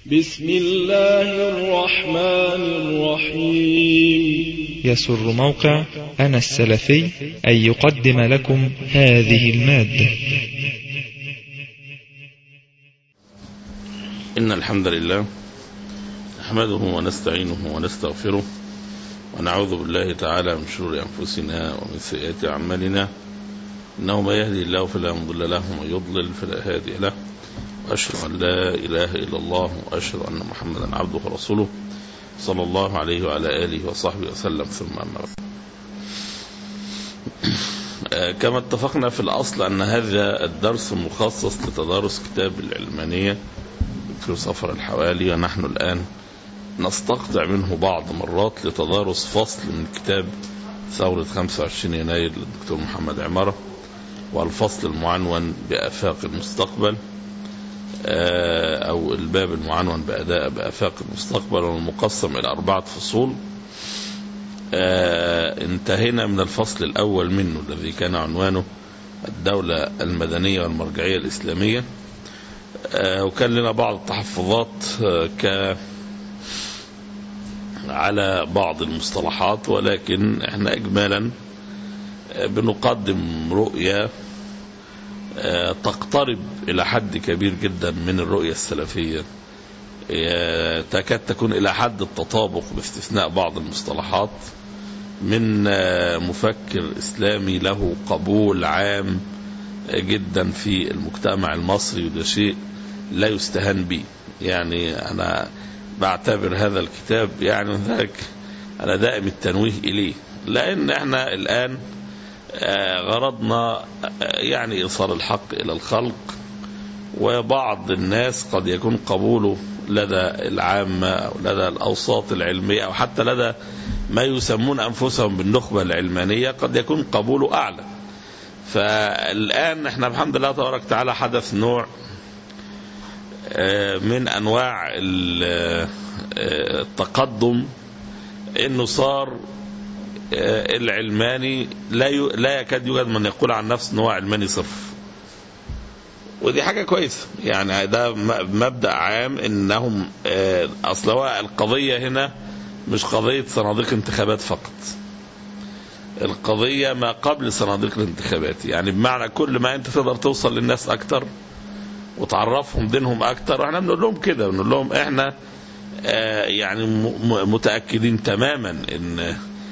بسم الله الرحمن الرحيم يسر موقع أنا السلفي أن يقدم لكم هذه المادة إن الحمد لله نحمده ونستعينه ونستغفره ونعوذ بالله تعالى من شرور أنفسنا ومن سيئات أعمالنا إنه من يهدي الله فلا مضل له ومن يضلل فلا هادي له وأشهد أن لا إله إلا الله وأشهد أن محمدا عبده ورسوله صلى الله عليه وعلى آله وصحبه وسلم ثم أما بعد كما اتفقنا في الأصل أن هذا الدرس مخصص لتدارس كتاب العلمانية في سفر الحوالي ونحن الآن نستقطع منه بعض مرات لتدارس فصل من كتاب ثورة 25 يناير للدكتور محمد عمارة والفصل المعنون بآفاق المستقبل أو الباب المعنون بأداء بآفاق المستقبل والمقسم إلى أربعة فصول انتهينا من الفصل الأول منه الذي كان عنوانه الدولة المدنية والمرجعية الإسلامية وكان لنا بعض التحفظات ك على بعض المصطلحات ولكن احنا اجمالا بنقدم رؤية تقترب الى حد كبير جدا من الرؤية السلفية تكاد تكون الى حد التطابق باستثناء بعض المصطلحات من مفكر اسلامي له قبول عام جدا في المجتمع المصري وده شيء لا يستهان به يعني انا بعتبر هذا الكتاب يعني ذلك انا دائم التنويه اليه لان احنا الان غرضنا يعني ايصال الحق الى الخلق وبعض الناس قد يكون قبوله لدى العامة أو لدى الأوساط العلمية أو حتى لدى ما يسمون أنفسهم بالنخبة العلمانية قد يكون قبوله أعلى فالآن احنا الحمد لله تبارك وتعالى حدث نوع من أنواع التقدم انه صار العلماني لا لا يكاد يوجد من يقول عن نفسه ان هو علماني صرف ودي حاجه كويسه يعني ده مبدا عام انهم اصل هو القضيه هنا مش قضيه صناديق انتخابات فقط القضيه ما قبل صناديق الانتخابات يعني بمعنى كل ما انت تقدر توصل للناس اكتر وتعرفهم دينهم اكتر واحنا بنقول لهم كده بنقول لهم احنا يعني متاكدين تماما ان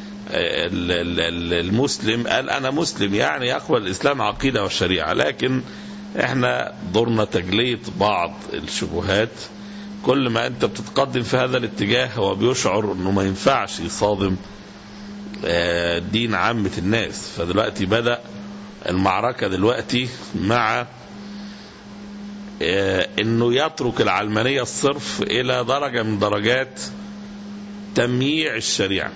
المسلم قال انا مسلم يعني يقبل الاسلام عقيده والشريعه لكن احنا دورنا تجليه بعض الشبهات كل ما انت بتتقدم في هذا الاتجاه هو بيشعر انه ما ينفعش يصادم دين عامه الناس فدلوقتي بدا المعركه دلوقتي مع انه يترك العلمانيه الصرف الى درجه من درجات تمييع الشريعه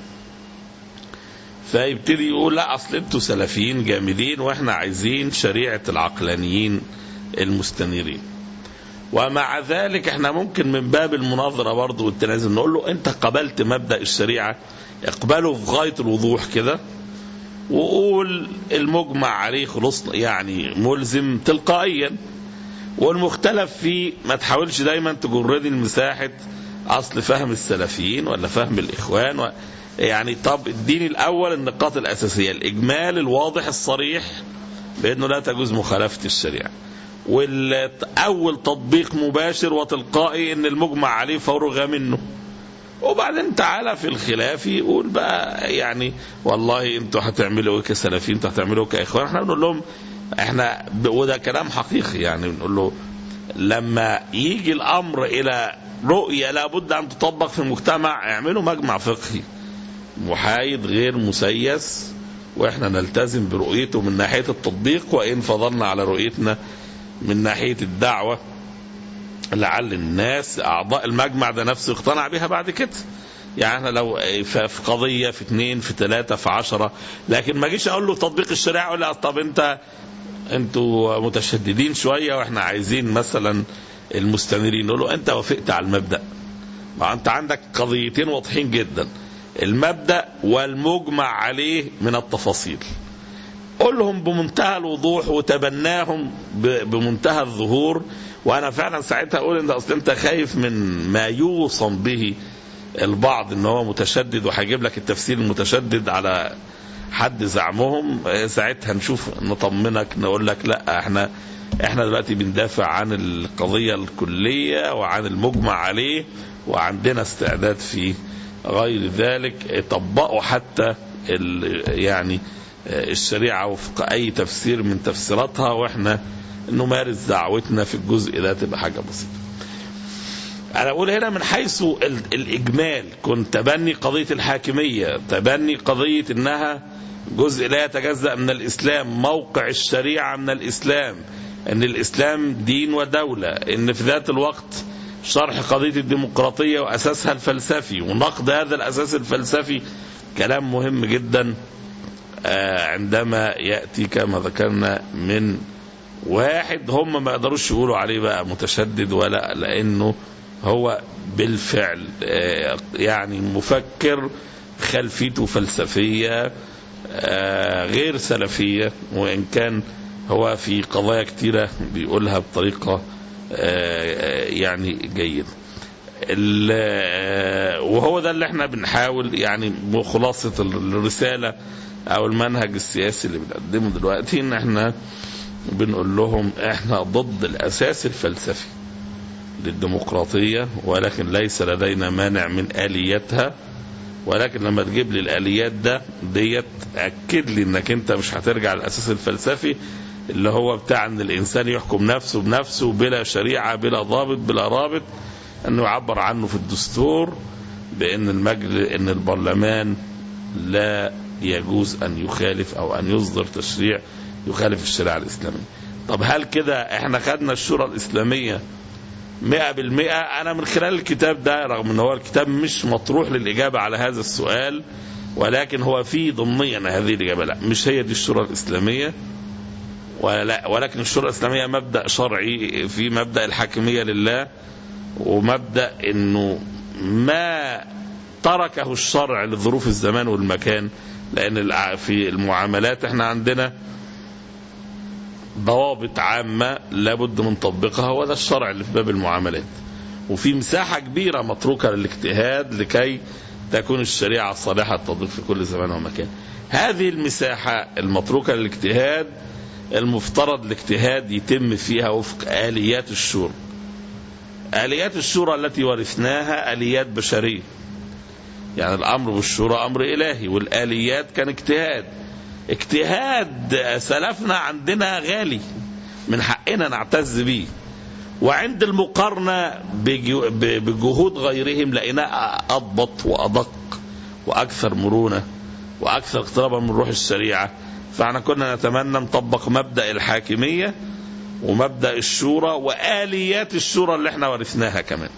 فيبتدي يقول لا اصل انتوا سلفيين جامدين واحنا عايزين شريعه العقلانيين المستنيرين ومع ذلك احنا ممكن من باب المناظره برضه والتنازل نقول له انت قبلت مبدا الشريعه اقبله في غايه الوضوح كده وقول المجمع عليه خلصنا يعني ملزم تلقائيا والمختلف فيه ما تحاولش دايما تجردني لمساحه اصل فهم السلفيين ولا فهم الاخوان و... يعني طب اديني الاول النقاط الاساسيه الاجمال الواضح الصريح بانه لا تجوز مخالفه الشريعه والاول تطبيق مباشر وتلقائي ان المجمع عليه فرغ منه وبعدين تعالى في الخلاف يقول بقى يعني والله انتوا هتعملوا ايه كسلفيين انتوا هتعملوا ايه كاخوان احنا بنقول لهم احنا وده كلام حقيقي يعني بنقول له لما يجي الامر الى رؤيه لابد ان تطبق في المجتمع اعملوا مجمع فقهي محايد غير مسيس واحنا نلتزم برؤيته من ناحيه التطبيق وان فضلنا على رؤيتنا من ناحيه الدعوه لعل الناس اعضاء المجمع ده نفسه يقتنع بها بعد كده يعني احنا لو في قضيه في اثنين في ثلاثه في عشره لكن ما اجيش اقول له تطبيق الشريعه اقول له طب انت انتوا متشددين شويه واحنا عايزين مثلا المستنيرين نقول له انت وافقت على المبدا ما انت عندك قضيتين واضحين جدا المبدا والمجمع عليه من التفاصيل قل لهم بمنتهى الوضوح وتبناهم بمنتهى الظهور وانا فعلا ساعتها اقول ان اصل انت خايف من ما يوصم به البعض ان هو متشدد وهيجيب لك التفسير المتشدد على حد زعمهم آه، ساعتها نشوف نطمنك نقول لك لا احنا احنا دلوقتي بندافع عن القضيه الكليه وعن المجمع عليه وعندنا استعداد في غير ذلك طبقوا حتى ال- يعني آه، الشريعه وفق اي تفسير من تفسيراتها واحنا نمارس دعوتنا في الجزء ده تبقى حاجه بسيطه. انا اقول هنا من حيث ال- الاجمال كنت تبني قضيه الحاكميه تبني قضيه انها جزء لا يتجزا من الاسلام موقع الشريعه من الاسلام ان الاسلام دين ودوله ان في ذات الوقت شرح قضيه الديمقراطيه واساسها الفلسفي ونقد هذا الاساس الفلسفي كلام مهم جدا آه، عندما ياتي كما ذكرنا من واحد هم ما يقدروش يقولوا عليه بقى متشدد ولا لانه هو بالفعل آه، يعني مفكر خلفيته فلسفيه آه، غير سلفيه وان كان هو في قضايا كتيره بيقولها بطريقه آه، يعني جيده. ال- آه، وهو ده اللي احنا بنحاول يعني بخلاصه الرساله او المنهج السياسي اللي بنقدمه دلوقتي ان احنا بنقول لهم احنا ضد الاساس الفلسفي للديمقراطيه ولكن ليس لدينا مانع من الياتها ولكن لما تجيب لي الاليات ده ديت اكد لي انك انت مش هترجع للاساس الفلسفي اللي هو بتاع ان الانسان يحكم نفسه بنفسه بلا شريعه بلا ضابط بلا رابط انه يعبر عنه في الدستور بان المجلس ان البرلمان لا يجوز ان يخالف او ان يصدر تشريع يخالف الشريعه الاسلاميه. طب هل كده احنا خدنا الشورى الاسلاميه مئة بالمئة أنا من خلال الكتاب ده رغم أن هو الكتاب مش مطروح للإجابة على هذا السؤال ولكن هو فيه ضمنيا هذه الإجابة لا مش هي دي الشورى الإسلامية ولا ولكن الشورى الإسلامية مبدأ شرعي في مبدأ الحاكمية لله ومبدأ أنه ما تركه الشرع لظروف الزمان والمكان لأن الع- في المعاملات احنا عندنا ضوابط عامة لابد من تطبيقها وده الشرع اللي في باب المعاملات وفي مساحة كبيرة متروكة للاجتهاد لكي تكون الشريعة صالحة التطبيق في كل زمان ومكان هذه المساحة المتروكة للاجتهاد المفترض الاجتهاد يتم فيها وفق آليات الشورى آليات الشورى التي ورثناها آليات بشرية يعني الأمر بالشورى أمر إلهي والآليات كان اجتهاد اجتهاد سلفنا عندنا غالي من حقنا نعتز به وعند المقارنة بجو- ب- بجهود غيرهم لقيناه أضبط وأدق وأكثر مرونة وأكثر اقترابا من روح الشريعة فاحنا كنا نتمنى نطبق مبدأ الحاكمية ومبدأ الشورى وآليات الشورى اللي احنا ورثناها كمان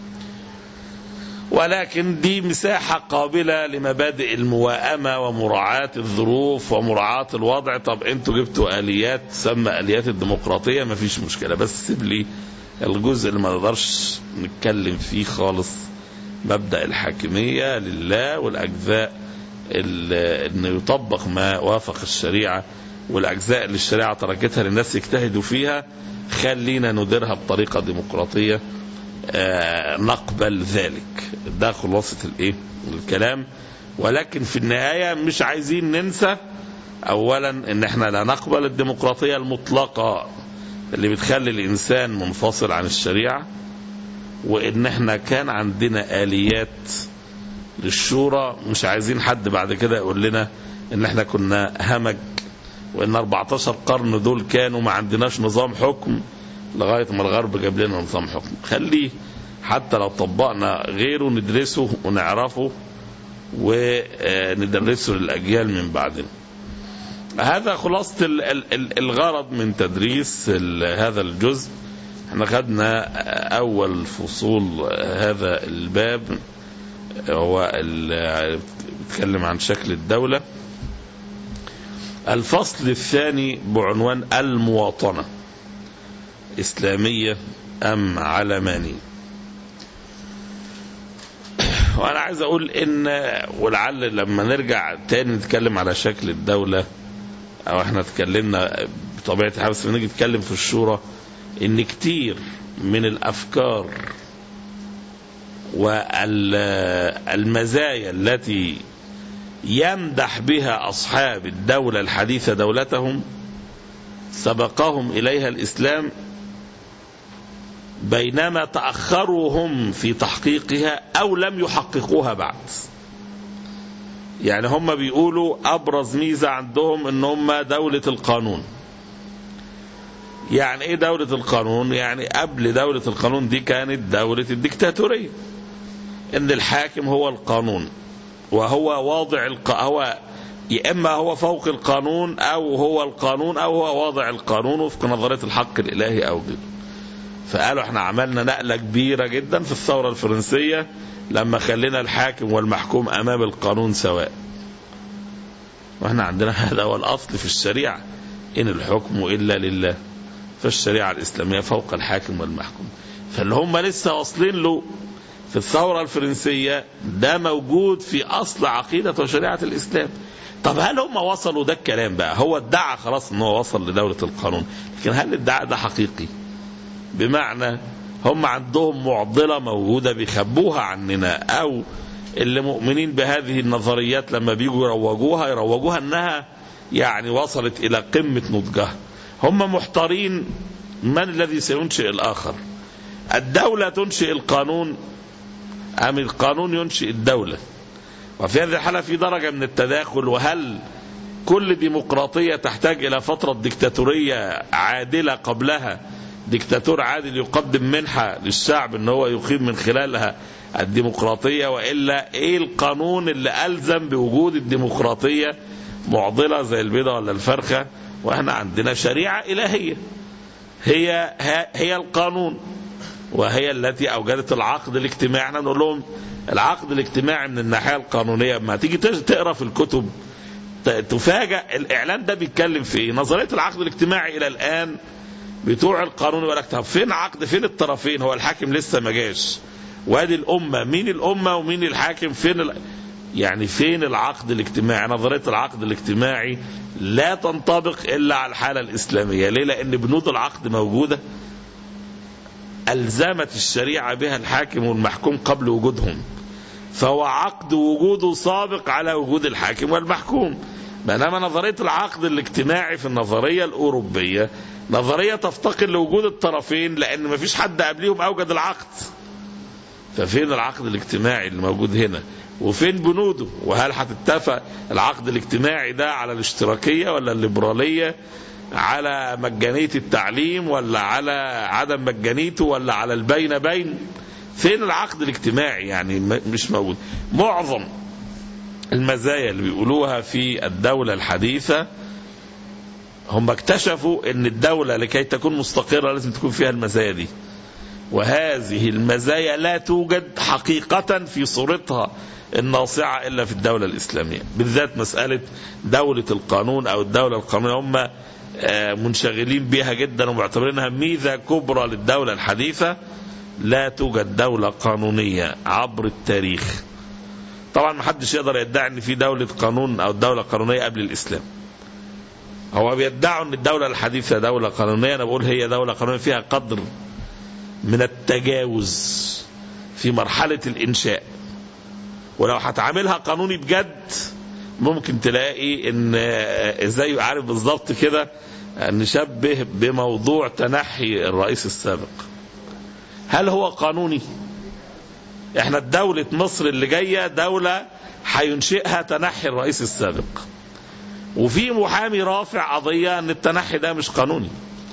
ولكن دي مساحة قابلة لمبادئ المواءمة ومراعاة الظروف ومراعاة الوضع طب انتوا جبتوا آليات تسمى آليات الديمقراطية مفيش مشكلة بس سيب لي الجزء اللي ما نقدرش نتكلم فيه خالص مبدأ الحاكمية لله والأجزاء ال- ان يطبق ما وافق الشريعة والأجزاء اللي الشريعة تركتها للناس يجتهدوا فيها خلينا نديرها بطريقة ديمقراطية آه، نقبل ذلك ده خلاصة الايه الكلام ولكن في النهاية مش عايزين ننسى اولا ان احنا لا نقبل الديمقراطية المطلقة اللي بتخلي الانسان منفصل عن الشريعة وان احنا كان عندنا اليات للشورى مش عايزين حد بعد كده يقول لنا ان احنا كنا همج وان 14 قرن دول كانوا ما عندناش نظام حكم لغايه ما الغرب جاب لنا نظام حكم خليه حتى لو طبقنا غيره ندرسه ونعرفه وندرسه للاجيال من بعدنا هذا خلاصة ال- ال- ال- الغرض من تدريس ال- هذا الجزء احنا خدنا أول فصول هذا الباب هو ال- بيتكلم عن شكل الدولة الفصل الثاني بعنوان المواطنة إسلامية أم علمانية وأنا عايز أقول إن ولعل لما نرجع تاني نتكلم على شكل الدولة أو إحنا اتكلمنا بطبيعة الحال بس بنيجي نتكلم في الشورى ان كتير من الافكار والمزايا التي يمدح بها اصحاب الدوله الحديثه دولتهم سبقهم اليها الاسلام بينما تاخروا هم في تحقيقها او لم يحققوها بعد يعني هم بيقولوا ابرز ميزه عندهم ان هم دوله القانون يعني ايه دولة القانون يعني قبل دولة القانون دي كانت دولة الدكتاتورية ان الحاكم هو القانون وهو واضع الق... هو يا اما هو فوق القانون او هو القانون او هو واضع القانون وفق نظرية الحق الالهي او غيره فقالوا احنا عملنا نقلة كبيرة جدا في الثورة الفرنسية لما خلينا الحاكم والمحكوم امام القانون سواء واحنا عندنا هذا هو الاصل في الشريعة ان الحكم الا لله فالشريعة الإسلامية فوق الحاكم والمحكوم فاللي هم لسه واصلين له في الثورة الفرنسية ده موجود في أصل عقيدة وشريعة الإسلام طب هل هم وصلوا ده الكلام بقى هو ادعى خلاص ان هو وصل لدولة القانون لكن هل الادعاء ده حقيقي بمعنى هم عندهم معضلة موجودة بيخبوها عننا أو اللي مؤمنين بهذه النظريات لما بيجوا يروجوها يروجوها انها يعني وصلت الى قمة نضجها هم محتارين من الذي سينشئ الآخر الدولة تنشئ القانون أم القانون ينشئ الدولة وفي هذه الحالة في درجة من التداخل وهل كل ديمقراطية تحتاج إلى فترة ديكتاتورية عادلة قبلها ديكتاتور عادل يقدم منحة للشعب ان هو يقيم من خلالها الديمقراطية وإلا ايه القانون اللي ألزم بوجود الديمقراطية معضلة زي البيضة ولا الفرخة واحنا عندنا شريعة إلهية هي هي القانون وهي التي أوجدت العقد الاجتماعي احنا نقول لهم العقد الاجتماعي من الناحية القانونية ما تيجي تقرا في الكتب تفاجأ الإعلان ده بيتكلم في ايه نظرية العقد الاجتماعي إلى الآن بتوع القانون يقول لك طب فين عقد فين الطرفين هو الحاكم لسه ما جاش وادي الأمة مين الأمة ومين الحاكم فين ال... يعني فين العقد الاجتماعي نظرية العقد الاجتماعي لا تنطبق إلا على الحالة الإسلامية ليه لأن بنود العقد موجودة ألزمت الشريعة بها الحاكم والمحكوم قبل وجودهم فهو عقد وجوده سابق على وجود الحاكم والمحكوم بينما نظرية العقد الاجتماعي في النظرية الأوروبية نظرية تفتقر لوجود الطرفين لأن ما فيش حد قبليهم أوجد العقد ففين العقد الاجتماعي اللي موجود هنا وفين بنوده وهل هتتفق العقد الاجتماعي ده على الاشتراكية ولا الليبرالية على مجانية التعليم ولا على عدم مجانيته ولا على البين بين فين العقد الاجتماعي يعني مش موجود معظم المزايا اللي بيقولوها في الدولة الحديثة هم اكتشفوا ان الدولة لكي تكون مستقرة لازم تكون فيها المزايا دي وهذه المزايا لا توجد حقيقة في صورتها الناصعة إلا في الدولة الإسلامية بالذات مسألة دولة القانون أو الدولة القانونية هم منشغلين بها جدا ومعتبرينها ميزة كبرى للدولة الحديثة لا توجد دولة قانونية عبر التاريخ طبعا ما حدش يقدر يدعي ان في دولة قانون او دولة قانونية قبل الاسلام هو بيدعوا ان الدولة الحديثة دولة قانونية انا بقول هي دولة قانونية فيها قدر من التجاوز في مرحلة الانشاء ولو هتعاملها قانوني بجد ممكن تلاقي ان ازاي عارف بالظبط كده نشبه بموضوع تنحي الرئيس السابق هل هو قانوني احنا دولة مصر اللي جاية دولة هينشئها تنحي الرئيس السابق وفي محامي رافع قضية ان التنحي ده مش قانوني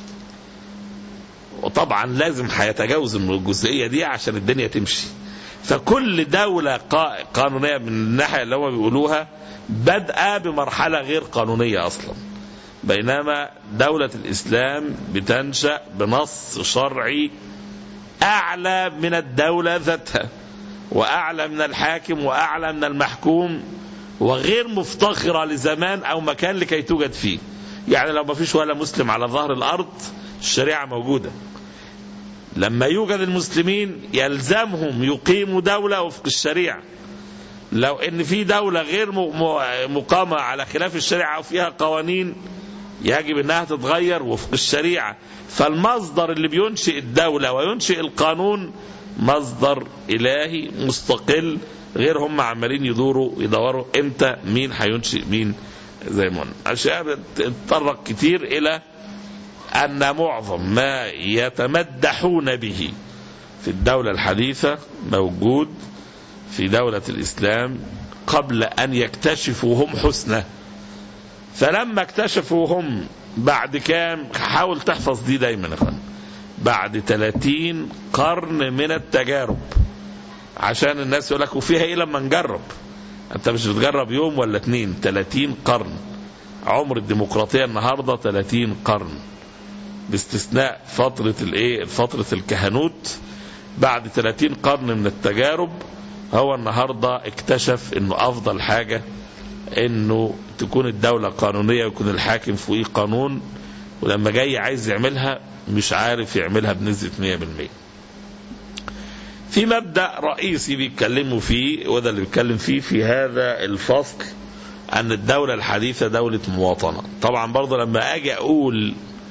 وطبعا لازم هيتجاوز من الجزئية دي عشان الدنيا تمشي فكل دولة قانونية من الناحية اللي هم بيقولوها بدأ بمرحلة غير قانونية أصلا بينما دولة الإسلام بتنشأ بنص شرعي أعلى من الدولة ذاتها وأعلى من الحاكم وأعلى من المحكوم وغير مفتخرة لزمان أو مكان لكي توجد فيه يعني لو ما فيش ولا مسلم على ظهر الأرض الشريعة موجودة لما يوجد المسلمين يلزمهم يقيموا دولة وفق الشريعة لو ان في دولة غير مقامة على خلاف الشريعة او فيها قوانين يجب انها تتغير وفق الشريعه فالمصدر اللي بينشئ الدوله وينشئ القانون مصدر الهي مستقل غير هم عمالين يدوروا يدوروا امتى مين هينشئ مين زي ما قلنا عشان تتطرق كتير الى ان معظم ما يتمدحون به في الدوله الحديثه موجود في دوله الاسلام قبل ان يكتشفوا هم حسنه فلما اكتشفوا هم بعد كام حاول تحفظ دي دايما يا اخوان بعد 30 قرن من التجارب عشان الناس يقول لك وفيها ايه لما نجرب انت مش بتجرب يوم ولا اتنين 30 قرن عمر الديمقراطيه النهارده 30 قرن باستثناء فتره الايه فتره الكهنوت بعد 30 قرن من التجارب هو النهارده اكتشف انه افضل حاجه انه تكون الدوله قانونيه ويكون الحاكم فوقيه قانون ولما جاي عايز يعملها مش عارف يعملها بنسبه 100% في مبدا رئيسي بيتكلموا فيه وده اللي بيتكلم فيه في هذا الفصل ان الدوله الحديثه دوله مواطنه طبعا برضه لما اجي اقول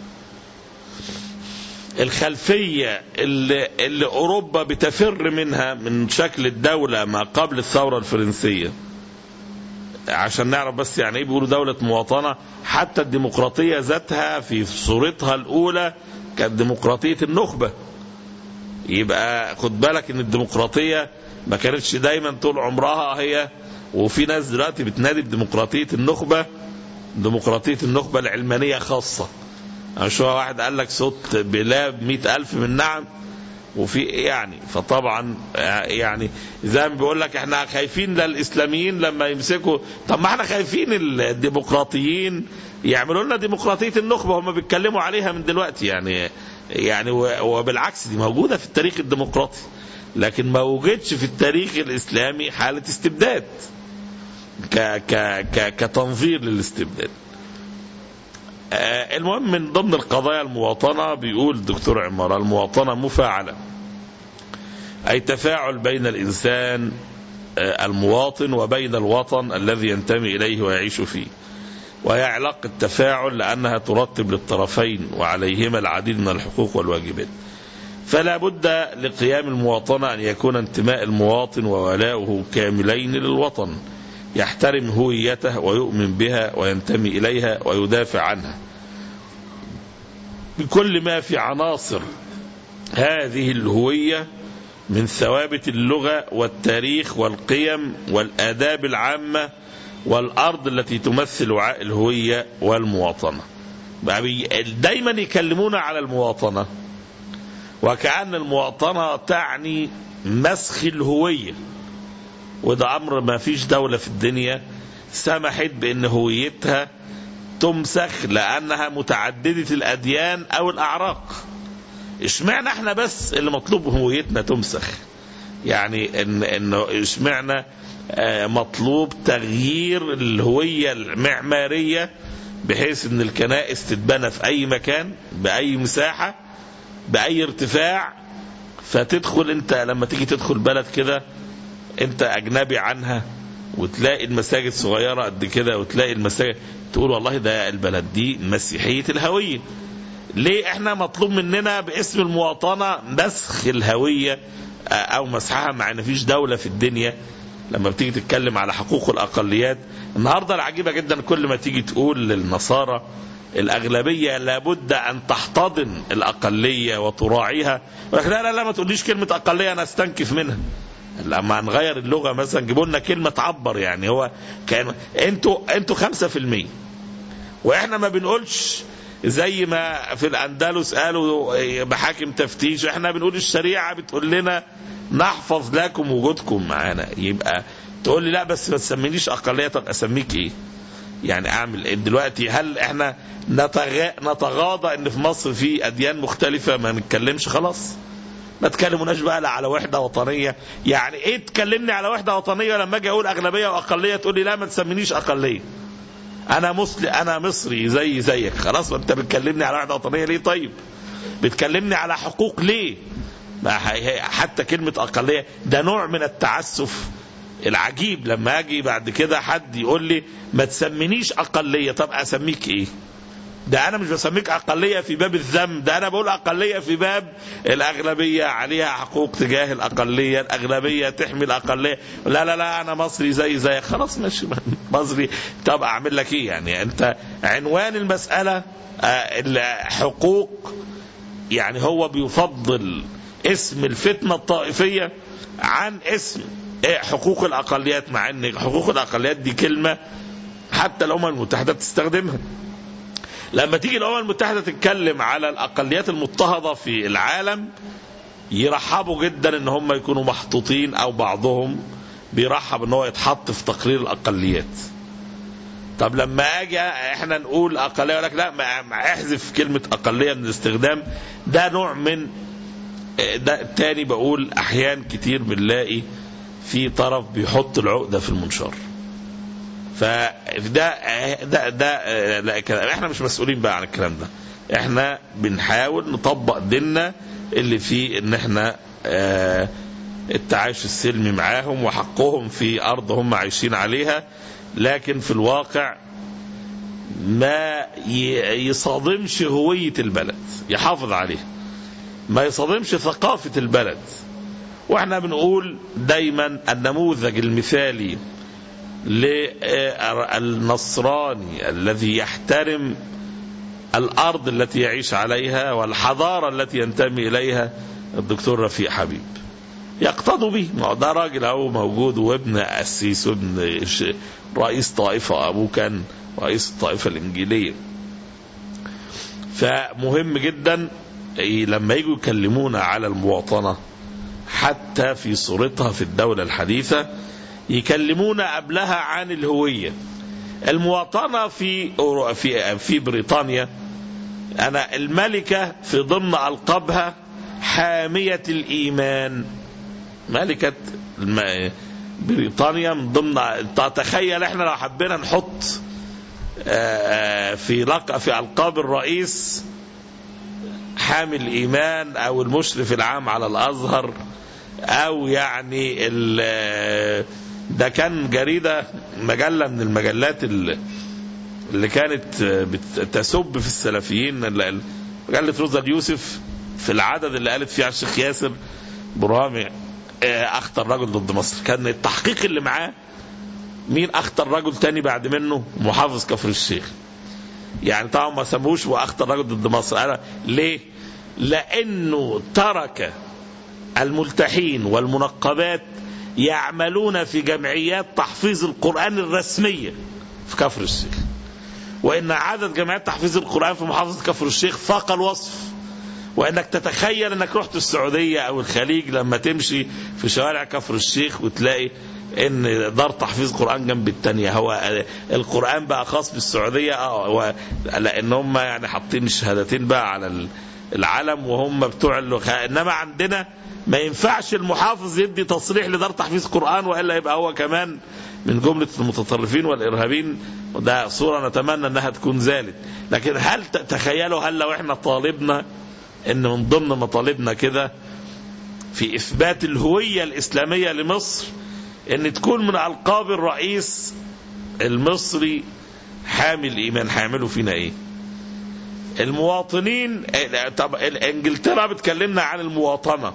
الخلفيه اللي, اللي اوروبا بتفر منها من شكل الدوله ما قبل الثوره الفرنسيه عشان نعرف بس يعني ايه بيقولوا دوله مواطنه حتى الديمقراطيه ذاتها في صورتها الاولى كانت ديمقراطيه النخبه يبقى خد بالك ان الديمقراطيه ما كانتش دايما طول عمرها هي وفي ناس دلوقتي بتنادي بديمقراطيه النخبه ديمقراطيه النخبه العلمانيه خاصه مش هو واحد قال لك صوت بلا مئة ألف من نعم وفي يعني فطبعا يعني زي ما بيقول لك احنا خايفين للاسلاميين لما يمسكوا طب ما احنا خايفين الديمقراطيين يعملوا لنا ديمقراطيه النخبه هم بيتكلموا عليها من دلوقتي يعني يعني وبالعكس دي موجوده في التاريخ الديمقراطي لكن ما وجدش في التاريخ الاسلامي حاله استبداد ك ك ك كتنظير للاستبداد آه المهم من ضمن القضايا المواطنة بيقول الدكتور عمار المواطنة مفاعلة أي تفاعل بين الإنسان آه المواطن وبين الوطن الذي ينتمي إليه ويعيش فيه وهي علاقة تفاعل لأنها ترتب للطرفين وعليهما العديد من الحقوق والواجبات فلا بد لقيام المواطنة أن يكون انتماء المواطن وولاؤه كاملين للوطن يحترم هويته ويؤمن بها وينتمي إليها ويدافع عنها بكل ما في عناصر هذه الهوية من ثوابت اللغة والتاريخ والقيم والآداب العامة والأرض التي تمثل وعاء الهوية والمواطنة دايما يكلمونا على المواطنة وكأن المواطنة تعني مسخ الهوية وده أمر ما فيش دولة في الدنيا سمحت بأن هويتها تمسخ لأنها متعددة الأديان أو الأعراق اشمعنى احنا بس اللي مطلوب هويتنا تمسخ يعني ان انه اشمعنى اه مطلوب تغيير الهوية المعمارية بحيث ان الكنائس تتبنى في اي مكان باي مساحة باي ارتفاع فتدخل انت لما تيجي تدخل بلد كده انت اجنبي عنها وتلاقي المساجد صغيره قد كده وتلاقي المساجد تقول والله ده البلد دي مسيحيه الهويه ليه احنا مطلوب مننا باسم المواطنه مسخ الهويه او مسحها مع ان فيش دوله في الدنيا لما بتيجي تتكلم على حقوق الاقليات النهارده العجيبه جدا كل ما تيجي تقول للنصارى الاغلبيه لابد ان تحتضن الاقليه وتراعيها لا لا لا ما تقوليش كلمه اقليه انا استنكف منها لما نغير اللغه مثلا جيبوا لنا كلمه تعبر يعني هو كان انتوا انتوا 5% واحنا ما بنقولش زي ما في الاندلس قالوا بحاكم تفتيش احنا بنقول الشريعه بتقول لنا نحفظ لكم وجودكم معانا يبقى تقول لي لا بس ما تسمينيش اقليه طب اسميك ايه؟ يعني اعمل ايه دلوقتي هل احنا نتغ... نتغاضى ان في مصر في اديان مختلفه ما نتكلمش خلاص؟ ما تكلموناش بقى لا على وحده وطنيه يعني ايه تكلمني على وحده وطنيه لما اجي اقول اغلبيه واقليه تقول لي لا ما تسمينيش اقليه انا مسلم انا مصري زي زيك خلاص انت بتكلمني على وحده وطنيه ليه طيب بتكلمني على حقوق ليه حتى كلمه اقليه ده نوع من التعسف العجيب لما اجي بعد كده حد يقول لي ما تسمينيش اقليه طب اسميك ايه ده انا مش بسميك اقليه في باب الذم ده انا بقول اقليه في باب الاغلبيه عليها حقوق تجاه الاقليه الاغلبيه تحمي الاقليه لا لا لا انا مصري زي زي خلاص ماشي مصري طب اعمل لك ايه يعني انت عنوان المساله حقوق يعني هو بيفضل اسم الفتنه الطائفيه عن اسم حقوق الاقليات مع ان حقوق الاقليات دي كلمه حتى الامم المتحده بتستخدمها لما تيجي الامم المتحده تتكلم على الاقليات المضطهده في العالم يرحبوا جدا ان هم يكونوا محطوطين او بعضهم بيرحب ان هو يتحط في تقرير الاقليات طب لما اجي احنا نقول اقليه يقول لك لا ما احذف كلمه اقليه من الاستخدام ده نوع من ده تاني بقول احيان كتير بنلاقي في طرف بيحط العقده في المنشار فده ده ده لا كلام احنا مش مسؤولين بقى عن الكلام ده احنا بنحاول نطبق ديننا اللي فيه ان احنا اه التعايش السلمي معاهم وحقهم في ارض هم عايشين عليها لكن في الواقع ما يصادمش هوية البلد يحافظ عليها ما يصادمش ثقافة البلد واحنا بنقول دايما النموذج المثالي للنصراني الذي يحترم الأرض التي يعيش عليها والحضارة التي ينتمي إليها الدكتور رفيق حبيب يقتضوا به ما ده راجل اهو موجود وابن قسيس وابن رئيس طائفة أبوه كان رئيس الطائفة الإنجيلية فمهم جدا لما يجوا يكلمونا على المواطنة حتى في صورتها في الدولة الحديثة يكلمونا قبلها عن الهوية المواطنة في في في بريطانيا أنا الملكة في ضمن ألقابها حامية الإيمان ملكة بريطانيا من ضمن تخيل احنا لو حبينا نحط في لق... في ألقاب الرئيس حامي الإيمان أو المشرف العام على الأزهر أو يعني ده كان جريدة مجلة من المجلات اللي كانت تسب في السلفيين مجلة روزا اليوسف في العدد اللي قالت فيه على الشيخ ياسر برامي اخطر رجل ضد مصر كان التحقيق اللي معاه مين اخطر رجل تاني بعد منه محافظ كفر الشيخ يعني طبعا ما سموش واخطر رجل ضد مصر انا ليه لانه ترك الملتحين والمنقبات يعملون في جمعيات تحفيظ القرآن الرسمية في كفر الشيخ وإن عدد جمعيات تحفيظ القرآن في محافظة كفر الشيخ فاق الوصف وانك تتخيل انك رحت السعوديه او الخليج لما تمشي في شوارع كفر الشيخ وتلاقي ان دار تحفيظ قران جنب الثانيه هو القران بقى خاص بالسعوديه اه لان هم يعني حاطين الشهادتين بقى على العلم وهم بتوع انما عندنا ما ينفعش المحافظ يدي تصريح لدار تحفيظ قران والا يبقى هو كمان من جمله المتطرفين والارهابيين وده صوره نتمنى انها تكون زالت لكن هل تخيلوا هل لو احنا طالبنا ان من ضمن مطالبنا كده في اثبات الهويه الاسلاميه لمصر ان تكون من القاب الرئيس المصري حامي الايمان هيعملوا فينا ايه المواطنين طب انجلترا بتكلمنا عن المواطنه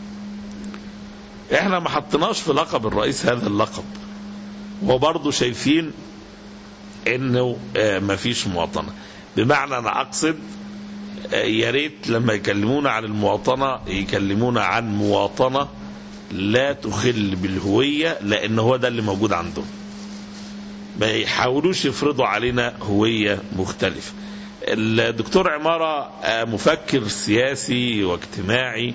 احنا ما حطيناش في لقب الرئيس هذا اللقب وبرضه شايفين انه ما فيش مواطنه بمعنى انا اقصد يا ريت لما يكلمونا عن المواطنه يكلمونا عن مواطنه لا تخل بالهويه لان هو ده اللي موجود عندهم ما يحاولوش يفرضوا علينا هويه مختلفه الدكتور عماره مفكر سياسي واجتماعي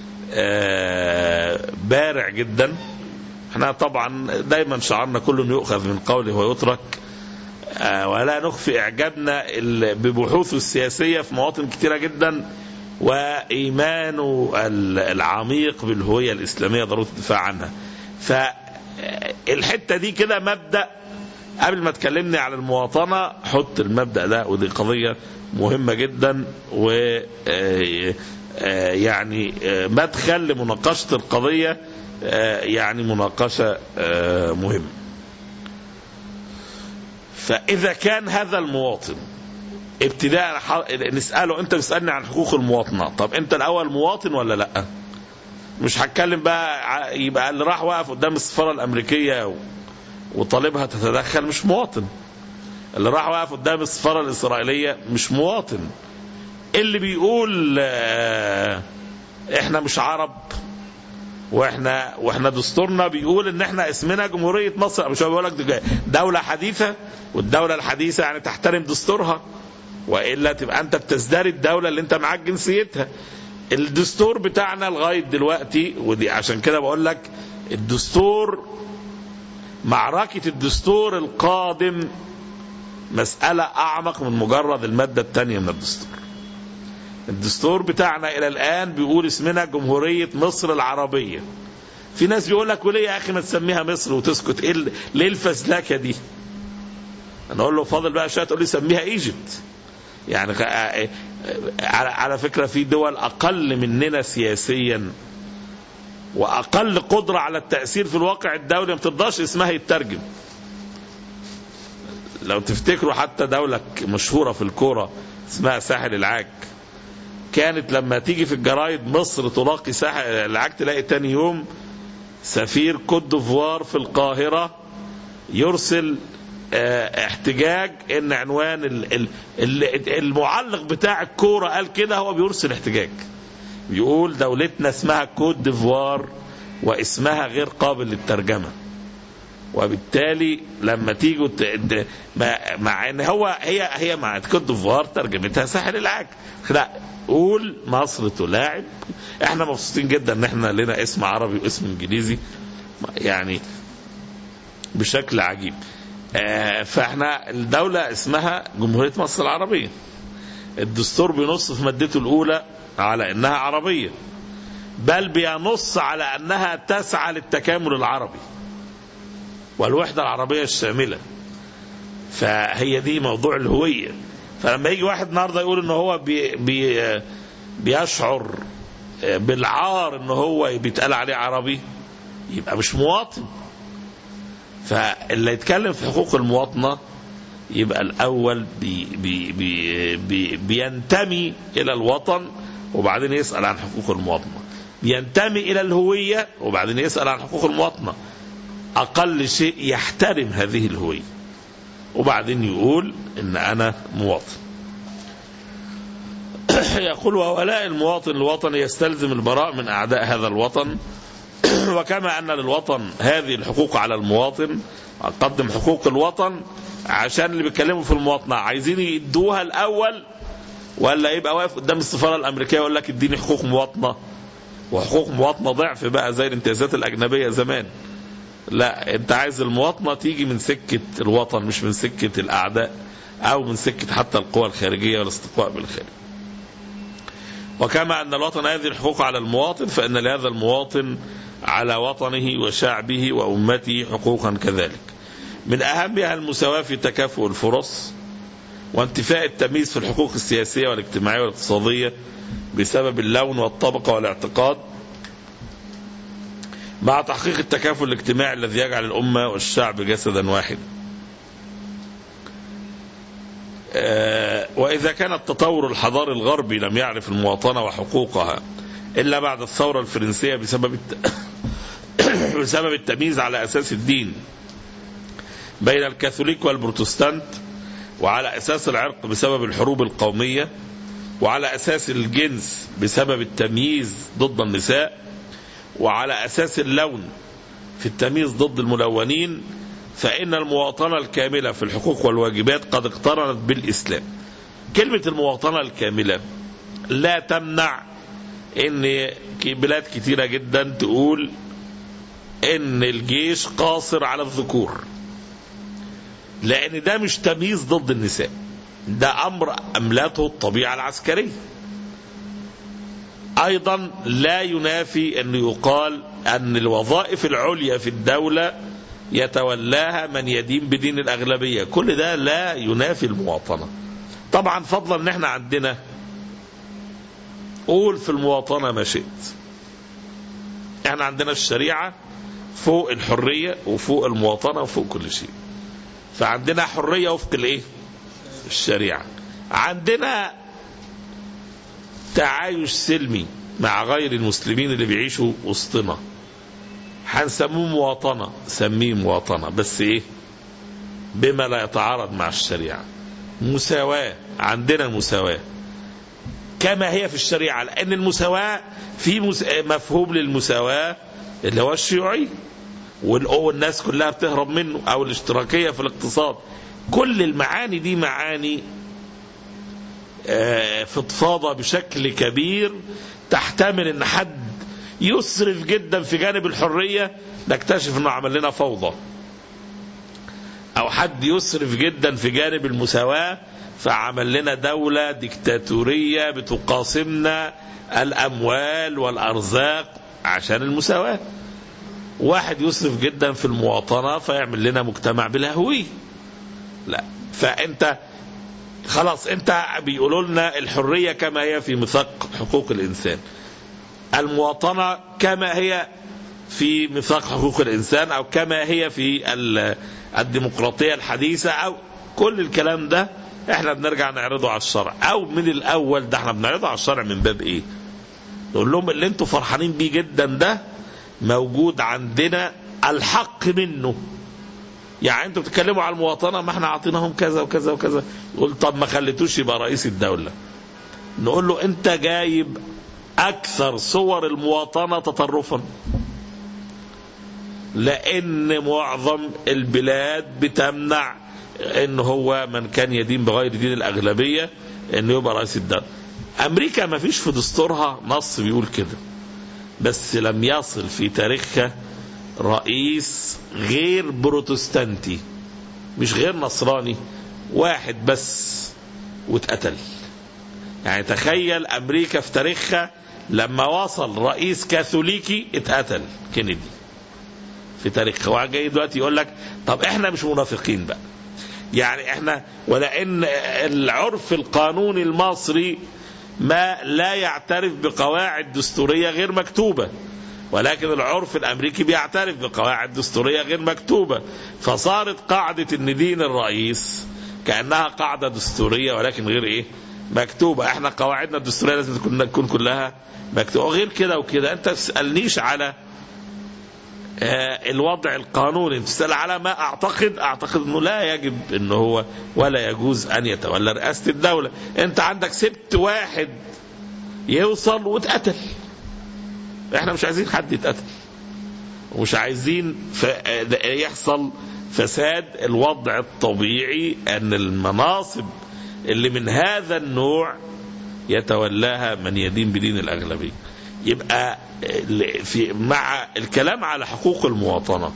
بارع جدا احنا طبعا دايما شعارنا كل يؤخذ من قوله ويترك ولا نخفي اعجابنا ببحوثه السياسيه في مواطن كثيره جدا وايمانه العميق بالهويه الاسلاميه ضروره الدفاع عنها. فالحته دي كده مبدا قبل ما تكلمني عن المواطنه حط المبدا ده ودي قضيه مهمه جدا و يعني مدخل لمناقشه القضيه يعني مناقشه مهمه. فإذا كان هذا المواطن ابتداء ح- نساله انت بتسالني عن حقوق المواطنه طب انت الاول مواطن ولا لا مش هتكلم بقى ع- يبقى اللي راح واقف قدام السفاره الامريكيه و- وطالبها تتدخل مش مواطن اللي راح واقف قدام السفاره الاسرائيليه مش مواطن اللي بيقول آه، احنا مش عرب واحنا واحنا دستورنا بيقول ان احنا اسمنا جمهوريه مصر مش هو بيقول لك دي دوله حديثه والدوله الحديثه يعني تحترم دستورها والا تبقى انت بتزدري الدوله اللي انت معاك جنسيتها الدستور بتاعنا لغايه دلوقتي ودي عشان كده بقول لك الدستور معركه الدستور القادم مساله اعمق من مجرد الماده الثانيه من الدستور الدستور بتاعنا الى الان بيقول اسمنا جمهوريه مصر العربيه في ناس بيقول لك وليه يا اخي ما تسميها مصر وتسكت ايه ال- ليه الفزلكه دي انا اقول له فاضل بقى شويه تقول لي سميها ايجيبت يعني غ- آه، آه، على على فكره في دول اقل مننا سياسيا واقل قدره على التاثير في الواقع الدولي ما بترضاش اسمها يترجم لو تفتكروا حتى دولة مشهورة في الكورة اسمها ساحل العاج كانت لما تيجي في الجرايد مصر تلاقي ساحل العاج تلاقي تاني يوم سفير كوت ديفوار في القاهرة يرسل آه، احتجاج ان عنوان ال- ال- ال- المعلق بتاع الكورة قال كده هو بيرسل احتجاج بيقول دولتنا اسمها كوت ديفوار واسمها غير قابل للترجمه وبالتالي لما تيجوا ت- د- مع, مع ان هو هي هي مع كوت ديفوار ترجمتها ساحل العاج لا قول مصر تلاعب احنا مبسوطين جدا ان احنا لنا اسم عربي واسم انجليزي يعني بشكل عجيب آه، فاحنا الدولة اسمها جمهورية مصر العربية الدستور بينص في مادته الأولى على أنها عربية بل بينص على أنها تسعى للتكامل العربي والوحدة العربية الشاملة فهي دي موضوع الهوية فلما يجي واحد النهارده يقول ان هو بي بي بيشعر بالعار ان هو بيتقال عليه عربي يبقى مش مواطن فاللي يتكلم في حقوق المواطنة يبقى الأول بي بي بي بي بينتمي إلى الوطن وبعدين يسأل عن حقوق المواطنة بينتمي إلى الهوية وبعدين يسأل عن حقوق المواطنة أقل شيء يحترم هذه الهوية وبعدين يقول إن أنا مواطن يقول وولاء المواطن الوطني يستلزم البراء من أعداء هذا الوطن وكما أن للوطن هذه الحقوق على المواطن قدم حقوق الوطن عشان اللي بيتكلموا في المواطنة عايزين يدوها الأول ولا يبقى واقف قدام السفارة الأمريكية يقول لك اديني حقوق مواطنة وحقوق مواطنة ضعف بقى زي الامتيازات الأجنبية زمان لا انت عايز المواطنة تيجي من سكة الوطن مش من سكة الأعداء أو من سكة حتى القوى الخارجية والاستقواء بالخارج وكما أن الوطن هذه الحقوق على المواطن فإن لهذا المواطن على وطنه وشعبه وأمته حقوقا كذلك من أهمها المساواة في تكافؤ الفرص وانتفاء التمييز في الحقوق السياسية والاجتماعية والاقتصادية بسبب اللون والطبقة والاعتقاد مع تحقيق التكافل الاجتماعي الذي يجعل الأمة والشعب جسدا واحدا آه، وإذا كان التطور الحضاري الغربي لم يعرف المواطنة وحقوقها إلا بعد الثورة الفرنسية بسبب الت... بسبب التمييز على أساس الدين بين الكاثوليك والبروتستانت وعلى أساس العرق بسبب الحروب القومية وعلى أساس الجنس بسبب التمييز ضد النساء وعلى أساس اللون في التمييز ضد الملونين فإن المواطنة الكاملة في الحقوق والواجبات قد اقترنت بالإسلام كلمة المواطنة الكاملة لا تمنع ان بلاد كتيرة جدا تقول ان الجيش قاصر على الذكور لان ده مش تمييز ضد النساء ده امر املته الطبيعة العسكرية ايضا لا ينافي ان يقال ان الوظائف العليا في الدولة يتولاها من يدين بدين الاغلبية كل ده لا ينافي المواطنة طبعا فضلا ان احنا عندنا قول في المواطنة ما شئت احنا عندنا الشريعة فوق الحرية وفوق المواطنة وفوق كل شيء فعندنا حرية وفق الايه الشريعة عندنا تعايش سلمي مع غير المسلمين اللي بيعيشوا وسطنا هنسموه مواطنة سميه مواطنة بس ايه بما لا يتعارض مع الشريعة مساواة عندنا مساواة كما هي في الشريعة لأن المساواة في مس... مفهوم للمساواة اللي هو الشيوعي والناس كلها بتهرب منه أو الاشتراكية في الاقتصاد كل المعاني دي معاني آه، فضفاضة بشكل كبير تحتمل ان حد يسرف جدا في جانب الحرية نكتشف انه عمل لنا فوضى او حد يسرف جدا في جانب المساواة فعمل لنا دولة ديكتاتورية بتقاسمنا الاموال والارزاق عشان المساواة واحد يسرف جدا في المواطنة فيعمل لنا مجتمع بلا هوية لا فانت خلاص انت بيقولوا لنا الحرية كما هي في ميثاق حقوق الانسان المواطنة كما هي في ميثاق حقوق الانسان او كما هي في ال- الديمقراطية الحديثة او كل الكلام ده احنا بنرجع نعرضه على الشرع او من الاول ده احنا بنعرضه على الشرع من باب ايه نقول لهم اللي انتوا فرحانين بيه جدا ده موجود عندنا الحق منه يعني انتوا بتتكلموا على المواطنه ما احنا عاطيناهم كذا وكذا وكذا يقول طب ما خليتوش يبقى رئيس الدوله نقول له انت جايب اكثر صور المواطنه تطرفا لان معظم البلاد بتمنع ان هو من كان يدين بغير دين الاغلبيه انه يبقى رئيس الدوله امريكا ما فيش في دستورها نص بيقول كده بس لم يصل في تاريخها رئيس غير بروتستانتي مش غير نصراني واحد بس واتقتل يعني تخيل امريكا في تاريخها لما وصل رئيس كاثوليكي اتقتل كينيدي في تاريخها واحد جاي دلوقتي يقول لك طب احنا مش منافقين بقى يعني احنا ولان العرف القانوني المصري ما لا يعترف بقواعد دستوريه غير مكتوبه ولكن العرف الامريكي بيعترف بقواعد دستوريه غير مكتوبه فصارت قاعده ان دين الرئيس كانها قاعده دستوريه ولكن غير ايه مكتوبه احنا قواعدنا الدستوريه لازم تكون تكون كلها مكتوبه غير كده وكده انت تسالنيش على آه، الوضع القانوني تسال على ما اعتقد اعتقد انه لا يجب انه هو ولا يجوز ان يتولى رئاسه الدوله انت عندك سبت واحد يوصل واتقتل احنا مش عايزين حد يتقتل ومش عايزين ف... يحصل فساد الوضع الطبيعي ان المناصب اللي من هذا النوع يتولاها من يدين بدين الاغلبيه يبقى في مع الكلام على حقوق المواطنه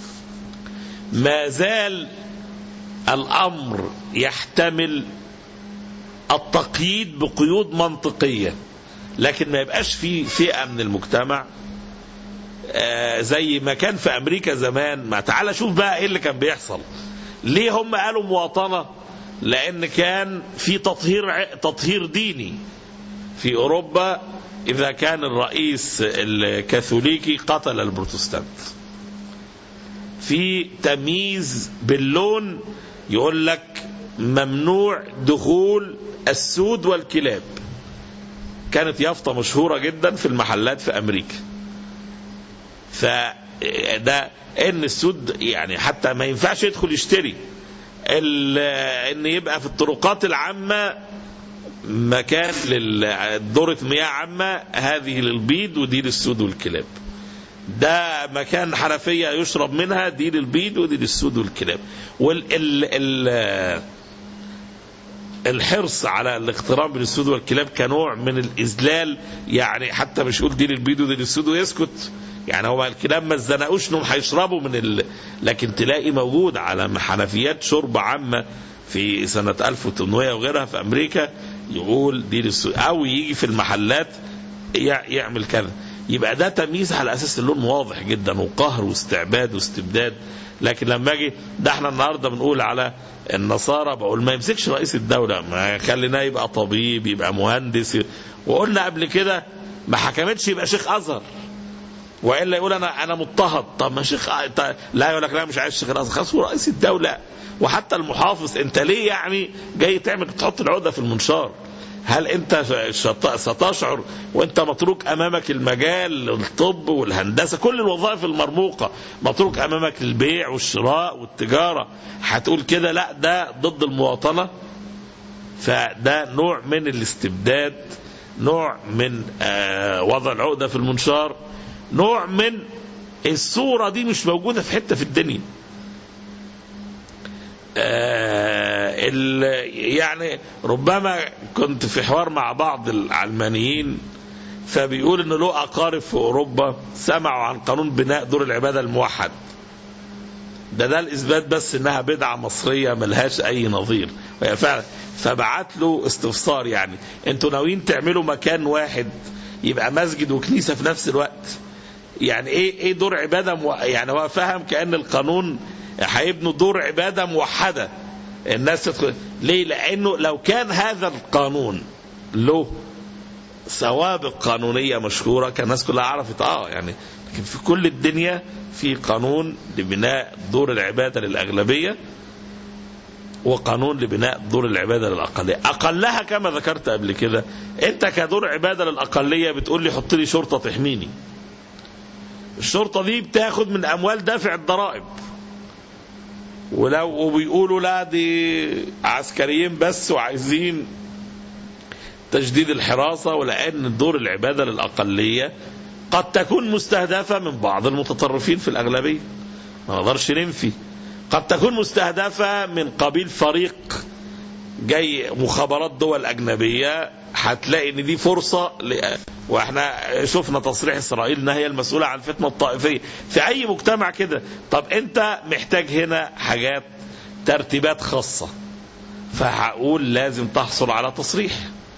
ما زال الامر يحتمل التقييد بقيود منطقيه لكن ما يبقاش في فئه من المجتمع آه زي ما كان في امريكا زمان ما تعال شوف بقى ايه اللي كان بيحصل ليه هم قالوا مواطنه لان كان في تطهير ع- تطهير ديني في اوروبا اذا كان الرئيس الكاثوليكي قتل البروتستانت في تمييز باللون يقول لك ممنوع دخول السود والكلاب كانت يافطة مشهورة جدا في المحلات في أمريكا فده ان السود يعني حتى ما ينفعش يدخل يشتري ال- ان يبقى في الطرقات العامة مكان لدورة مياه عامة هذه للبيض ودي للسود والكلاب ده مكان حنفية يشرب منها دي للبيض ودي للسود والكلاب وال ال ال الحرص على الاقتران بين السود والكلاب كنوع من الاذلال يعني حتى مش يقول دي للبيض ودي للسود ويسكت يعني هو الكلاب ما اتزنقوش انهم هيشربوا من ال... لكن تلاقي موجود على حنفيات شرب عامه في سنه 1800 وغيرها في امريكا يقول دي للسود او يجي في المحلات يع- يعمل كذا يبقى ده تمييز على اساس اللون واضح جدا وقهر واستعباد واستبداد لكن لما اجي ده احنا النهارده بنقول على النصارى بقول ما يمسكش رئيس الدوله ما خليناه يبقى طبيب يبقى مهندس وقلنا قبل كده ما حكمتش يبقى شيخ ازهر والا يقول انا انا مضطهد طب ما شيخ آه، طيب، لا يقول لك لا مش عايز شيخ الازهر خلاص هو رئيس الدوله وحتى المحافظ انت ليه يعني جاي تعمل تحط العقده في المنشار هل انت شط- ستشعر وانت متروك امامك المجال الطب والهندسه كل الوظائف المرموقه متروك امامك البيع والشراء والتجاره هتقول كده لا ده ضد المواطنه فده نوع من الاستبداد نوع من آه، وضع العقده في المنشار نوع من الصوره دي مش موجوده في حته في الدنيا آه، ال- يعني ربما كنت في حوار مع بعض العلمانيين فبيقول ان له اقارب في اوروبا سمعوا عن قانون بناء دور العباده الموحد ده ده الاثبات بس انها بدعه مصريه ملهاش اي نظير وهي فعلا فبعت له استفسار يعني انتوا ناويين تعملوا مكان واحد يبقى مسجد وكنيسه في نفس الوقت يعني ايه ايه دور عباده مو... يعني هو فهم كان القانون هيبنوا دور عباده موحده الناس تدخل ليه لانه لو كان هذا القانون له سوابق قانونيه مشهوره كان الناس كلها عرفت اه يعني لكن في كل الدنيا في قانون لبناء دور العباده للاغلبيه وقانون لبناء دور العباده للاقليه اقلها كما ذكرت قبل كده انت كدور عباده للاقليه بتقول لي حط لي شرطه تحميني الشرطه دي بتاخد من اموال دافع الضرائب ولو وبيقولوا لا دي عسكريين بس وعايزين تجديد الحراسة ولأن دور العبادة للأقلية قد تكون مستهدفة من بعض المتطرفين في الأغلبية ما نقدرش ننفي قد تكون مستهدفة من قبيل فريق جاي مخابرات دول أجنبية هتلاقي ان دي فرصة ل... واحنا شفنا تصريح اسرائيل انها هي المسؤولة عن الفتنة الطائفية في اي مجتمع كده طب انت محتاج هنا حاجات ترتيبات خاصة فهقول لازم تحصل على تصريح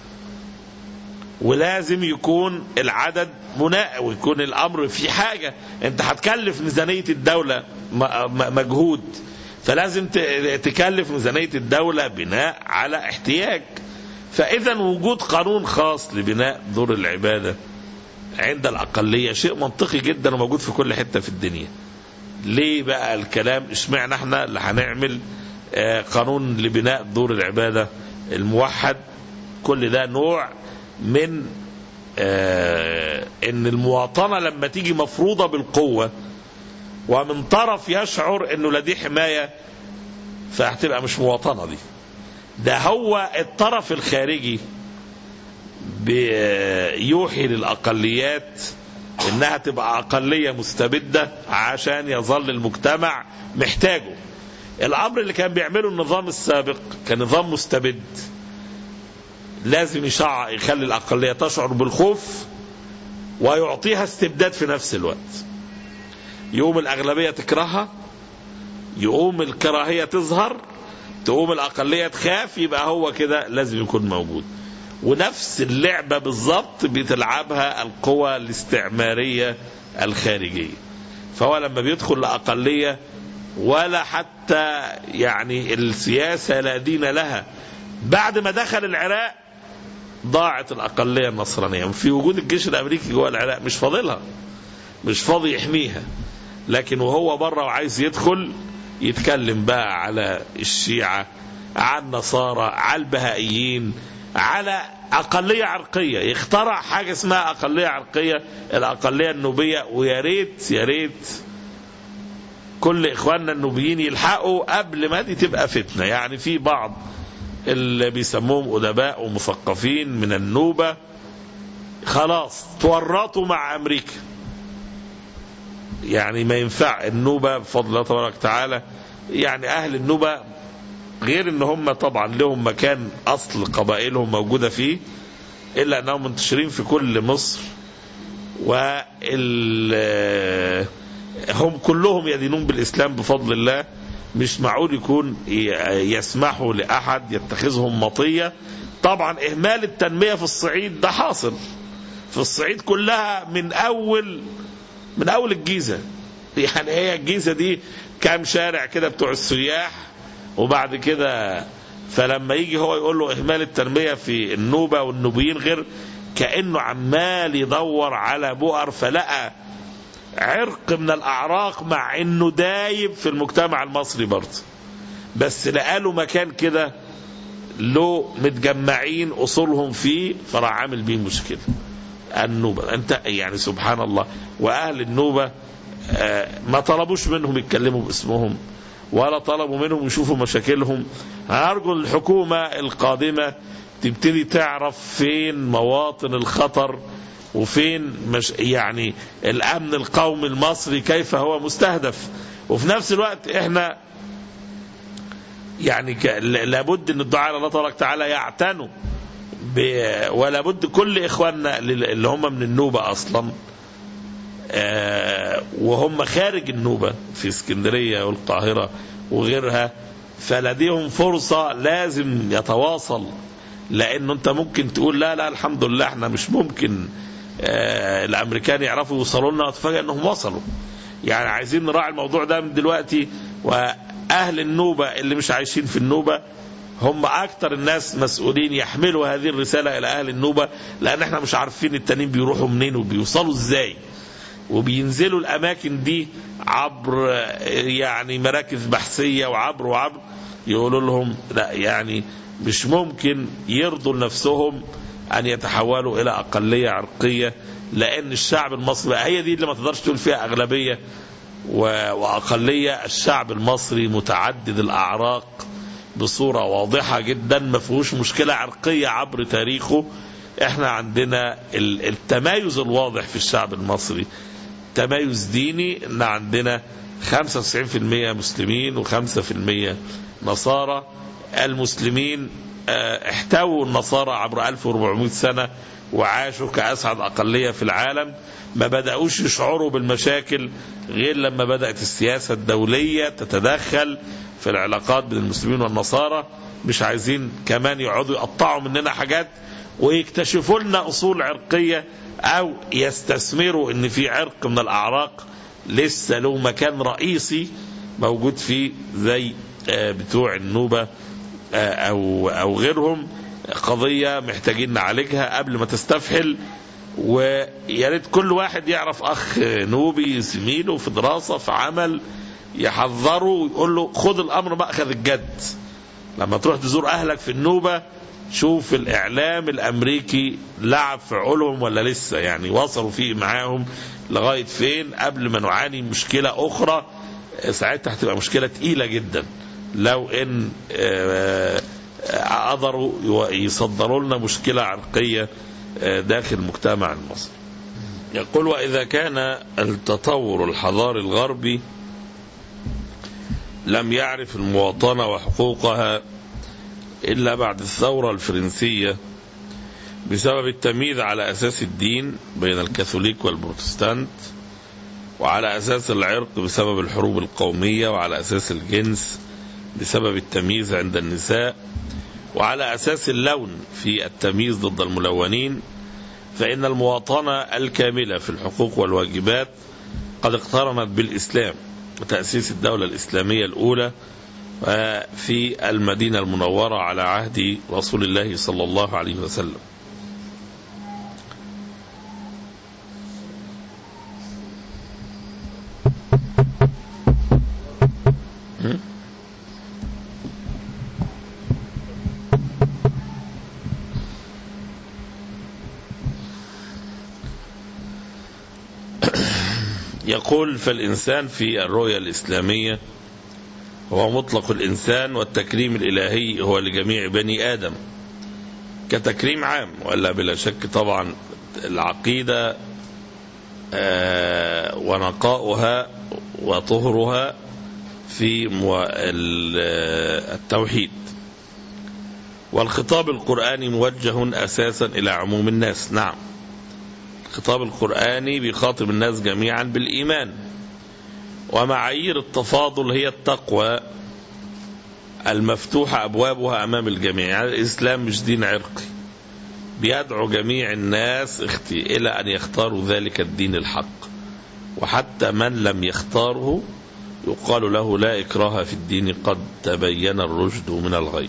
ولازم يكون العدد مناء ويكون الامر في حاجه انت هتكلف ميزانيه الدوله م- م- مجهود فلازم ت- تكلف ميزانيه الدوله بناء على احتياج فاذا وجود قانون خاص لبناء دور العباده عند الاقليه شيء منطقي جدا وموجود في كل حته في الدنيا ليه بقى الكلام اشمعنى احنا اللي هنعمل آه، قانون لبناء دور العباده الموحد كل ده نوع من آه، ان المواطنه لما تيجي مفروضه بالقوه ومن طرف يشعر انه لديه حمايه فهتبقى مش مواطنه دي ده هو الطرف الخارجي بيوحي للاقليات انها تبقى اقليه مستبده عشان يظل المجتمع محتاجه الامر اللي كان بيعمله النظام السابق كان نظام مستبد لازم يشع يخلي الأقلية تشعر بالخوف ويعطيها استبداد في نفس الوقت يقوم الأغلبية تكرهها يقوم الكراهية تظهر تقوم الأقلية تخاف يبقى هو كده لازم يكون موجود ونفس اللعبة بالظبط بتلعبها القوى الاستعمارية الخارجية فهو لما بيدخل لأقلية ولا حتى يعني السياسة لا دين لها بعد ما دخل العراق ضاعت الأقلية النصرانية في وجود الجيش الأمريكي جوه العراق مش فاضلها مش فاضي يحميها لكن وهو بره وعايز يدخل يتكلم بقى على الشيعة على النصارى على البهائيين على أقلية عرقية يخترع حاجة اسمها أقلية عرقية الأقلية النوبية ويا ريت يا ريت كل إخواننا النوبيين يلحقوا قبل ما دي تبقى فتنة يعني في بعض اللي بيسموهم أدباء ومثقفين من النوبة خلاص تورطوا مع أمريكا يعني ما ينفع النوبة بفضل الله تبارك وتعالى يعني أهل النوبة غير ان هم طبعا لهم مكان اصل قبائلهم موجوده فيه الا انهم منتشرين في كل مصر وال هم كلهم يدينون بالاسلام بفضل الله مش معقول يكون يسمحوا لاحد يتخذهم مطيه طبعا اهمال التنميه في الصعيد ده حاصل في الصعيد كلها من اول من اول الجيزه يعني هي الجيزه دي كام شارع كده بتوع السياح وبعد كده فلما يجي هو يقول له اهمال التنميه في النوبه والنوبيين غير كانه عمال يدور على بؤر فلقى عرق من الأعراق مع إنه دايب في المجتمع المصري برضه بس لقاله مكان كده له متجمعين أصولهم فيه فراح عامل بيه مشكلة النوبة أنت يعني سبحان الله وأهل النوبة آه، ما طلبوش منهم يتكلموا باسمهم ولا طلبوا منهم يشوفوا مشاكلهم أرجو الحكومة القادمة تبتدي تعرف فين مواطن الخطر وفين مش يعني الأمن القومي المصري كيف هو مستهدف وفي نفس الوقت احنا يعني ك- لابد ان الدعاء على الله تبارك وتعالى يعتنوا ب- ولا بد كل اخواننا اللي هم من النوبه اصلا آه، وهم خارج النوبه في اسكندريه والقاهره وغيرها فلديهم فرصه لازم يتواصل لانه انت ممكن تقول لا لا الحمد لله احنا مش ممكن آه، الامريكان يعرفوا يوصلوا لنا وتفاجئ انهم وصلوا يعني عايزين نراعي الموضوع ده من دلوقتي واهل النوبه اللي مش عايشين في النوبه هم اكتر الناس مسؤولين يحملوا هذه الرساله الى اهل النوبه لان احنا مش عارفين التانيين بيروحوا منين وبيوصلوا ازاي وبينزلوا الاماكن دي عبر آه، يعني مراكز بحثيه وعبر وعبر يقولوا لهم لا يعني مش ممكن يرضوا لنفسهم ان يتحولوا الى اقليه عرقيه لان الشعب المصري بقى هي دي اللي ما تقدرش تقول فيها اغلبيه و- واقليه الشعب المصري متعدد الاعراق بصوره واضحه جدا ما فيهوش مشكله عرقيه عبر تاريخه احنا عندنا ال- التمايز الواضح في الشعب المصري تمايز ديني ان عندنا 95% مسلمين و5% نصارى المسلمين آه، احتووا النصارى عبر 1400 سنة وعاشوا كأسعد أقلية في العالم ما بدأوش يشعروا بالمشاكل غير لما بدأت السياسة الدولية تتدخل في العلاقات بين المسلمين والنصارى مش عايزين كمان يقعدوا يقطعوا مننا حاجات ويكتشفوا لنا أصول عرقية أو يستثمروا إن في عرق من الأعراق لسه له مكان رئيسي موجود فيه زي آه، بتوع النوبة آه، أو أو غيرهم قضية محتاجين نعالجها قبل ما تستفحل ويا ريت كل واحد يعرف أخ نوبي زميله في دراسة في عمل يحذره ويقول له خد الأمر مأخذ الجد لما تروح تزور أهلك في النوبة شوف الإعلام الأمريكي لعب في عقولهم ولا لسه يعني وصلوا فيه معاهم لغاية فين قبل ما نعاني مشكلة أخرى ساعتها هتبقى مشكلة تقيلة جدا لو إن آه، آه، قدروا يو- يصدروا لنا مشكلة عرقية آه، داخل المجتمع المصري يقول وإذا كان التطور الحضاري الغربي لم يعرف المواطنة وحقوقها إلا بعد الثورة الفرنسية بسبب التمييز على أساس الدين بين الكاثوليك والبروتستانت وعلى أساس العرق بسبب الحروب القومية وعلى أساس الجنس بسبب التمييز عند النساء وعلى أساس اللون في التمييز ضد الملونين فإن المواطنة الكاملة في الحقوق والواجبات قد اقترنت بالإسلام وتأسيس الدولة الإسلامية الأولى في المدينة المنورة على عهد رسول الله صلى الله عليه وسلم م? يقول فالإنسان في الرؤية الإسلامية هو مطلق الإنسان والتكريم الإلهي هو لجميع بني آدم كتكريم عام ولا بلا شك طبعا العقيدة آه، ونقاؤها وطهرها في مو- ال- آه، التوحيد والخطاب القرآني موجه أساسا إلى عموم الناس نعم الخطاب القرآني بيخاطب الناس جميعا بالإيمان ومعايير التفاضل هي التقوى المفتوحة أبوابها أمام الجميع يعني الإسلام مش دين عرقي بيدعو جميع الناس اختي إلى أن يختاروا ذلك الدين الحق وحتى من لم يختاره يقال له لا إكراه في الدين قد تبين الرشد من الغي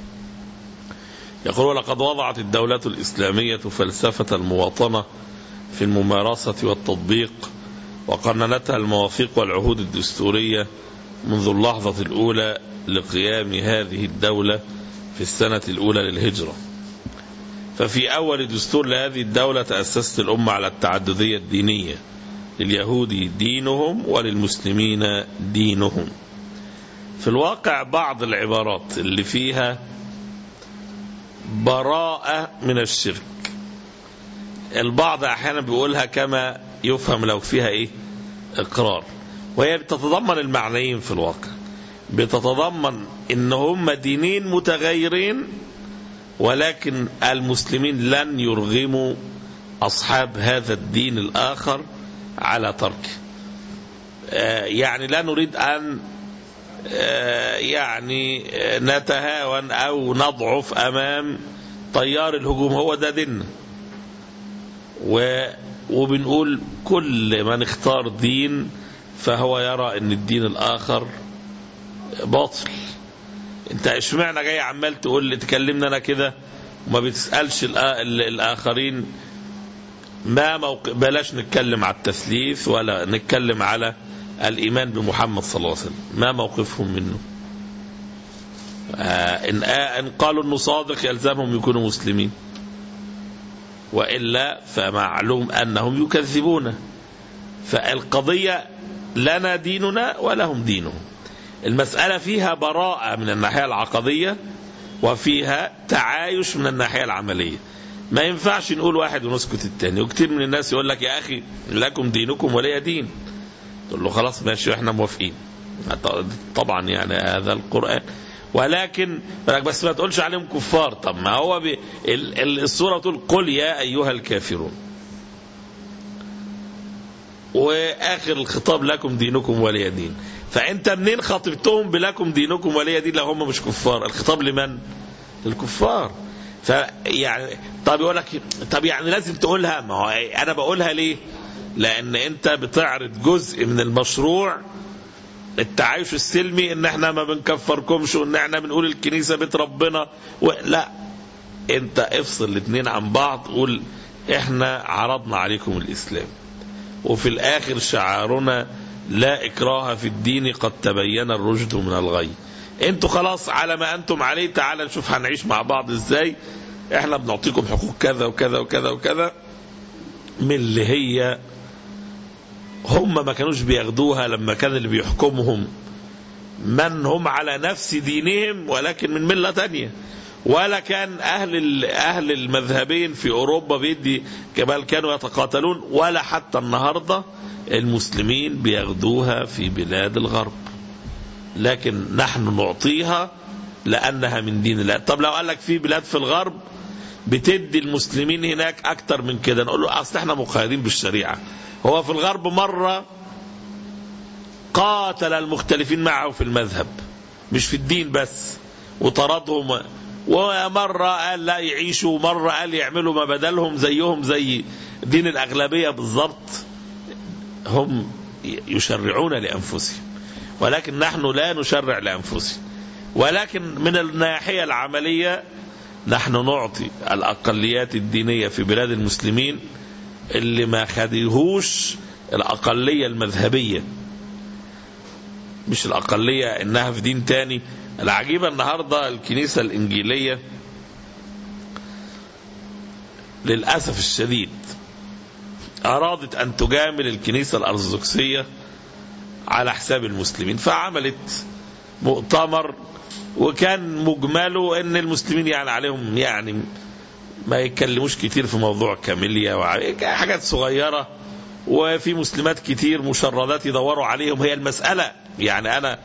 يقول لقد وضعت الدولة الإسلامية فلسفة المواطنة في الممارسة والتطبيق وقننتها المواثيق والعهود الدستورية منذ اللحظة الأولى لقيام هذه الدولة في السنة الأولى للهجرة ففي أول دستور لهذه الدولة تأسست الأمة على التعددية الدينية لليهود دينهم وللمسلمين دينهم في الواقع بعض العبارات اللي فيها براءة من الشرك البعض أحيانا بيقولها كما يفهم لو فيها إيه إقرار وهي بتتضمن المعنيين في الواقع بتتضمن ان هم دينين متغيرين ولكن المسلمين لن يرغموا اصحاب هذا الدين الاخر على تركه يعني لا نريد ان يعني نتهاون او نضعف امام طيار الهجوم هو ده ديننا وبنقول كل من اختار دين فهو يرى ان الدين الاخر باطل انت اشمعنى جاي عمال تقول لي تكلمنا انا كده وما بتسالش الاخرين ما موق... بلاش نتكلم على التثليث ولا نتكلم على الايمان بمحمد صلى الله عليه وسلم ما موقفهم منه آه ان, آه ان قالوا انه صادق يلزمهم يكونوا مسلمين والا فمعلوم انهم يكذبونه فالقضيه لنا ديننا ولهم دينهم المسألة فيها براءة من الناحية العقدية وفيها تعايش من الناحية العملية ما ينفعش نقول واحد ونسكت التاني وكتير من الناس يقول لك يا أخي لكم دينكم ولي دين تقول له خلاص ماشي احنا موافقين طبعا يعني هذا القرآن ولكن بس ما تقولش عليهم كفار طب ما هو بي الصورة تقول قل يا أيها الكافرون واخر الخطاب لكم دينكم ولي دين فانت منين خاطبتهم بلكم دينكم ولي دين لو هم مش كفار الخطاب لمن الكفار فيعني طب يقول لك طب يعني لازم تقولها ما هو انا بقولها ليه لان انت بتعرض جزء من المشروع التعايش السلمي ان احنا ما بنكفركمش وان احنا بنقول الكنيسه بيت ربنا و... لا انت افصل الاثنين عن بعض قول احنا عرضنا عليكم الاسلام وفي الآخر شعارنا لا إكراه في الدين قد تبين الرشد من الغي انتوا خلاص على ما أنتم عليه تعال نشوف هنعيش مع بعض إزاي احنا بنعطيكم حقوق كذا وكذا وكذا وكذا من اللي هي هم ما كانوش بياخدوها لما كان اللي بيحكمهم من هم على نفس دينهم ولكن من ملة تانية ولا كان اهل اهل المذهبين في اوروبا بيدي بل كانوا يتقاتلون ولا حتى النهارده المسلمين بياخدوها في بلاد الغرب لكن نحن نعطيها لانها من دين الله طب لو قال لك في بلاد في الغرب بتدي المسلمين هناك اكتر من كده نقول له اصل احنا مقيدين بالشريعه هو في الغرب مره قاتل المختلفين معه في المذهب مش في الدين بس وطردهم ومرة قال لا يعيشوا مرة قال يعملوا ما بدلهم زيهم زي دين الأغلبية بالضبط هم يشرعون لأنفسهم ولكن نحن لا نشرع لأنفسنا ولكن من الناحية العملية نحن نعطي الأقليات الدينية في بلاد المسلمين اللي ما خديهوش الأقلية المذهبية مش الأقلية إنها في دين تاني العجيبة النهاردة الكنيسة الإنجيلية للأسف الشديد أرادت أن تجامل الكنيسة الأرثوذكسية على حساب المسلمين فعملت مؤتمر وكان مجمله ان المسلمين يعني عليهم يعني ما يتكلموش كتير في موضوع كاميليا حاجات صغيره وفي مسلمات كتير مشردات يدوروا عليهم هي المساله يعني انا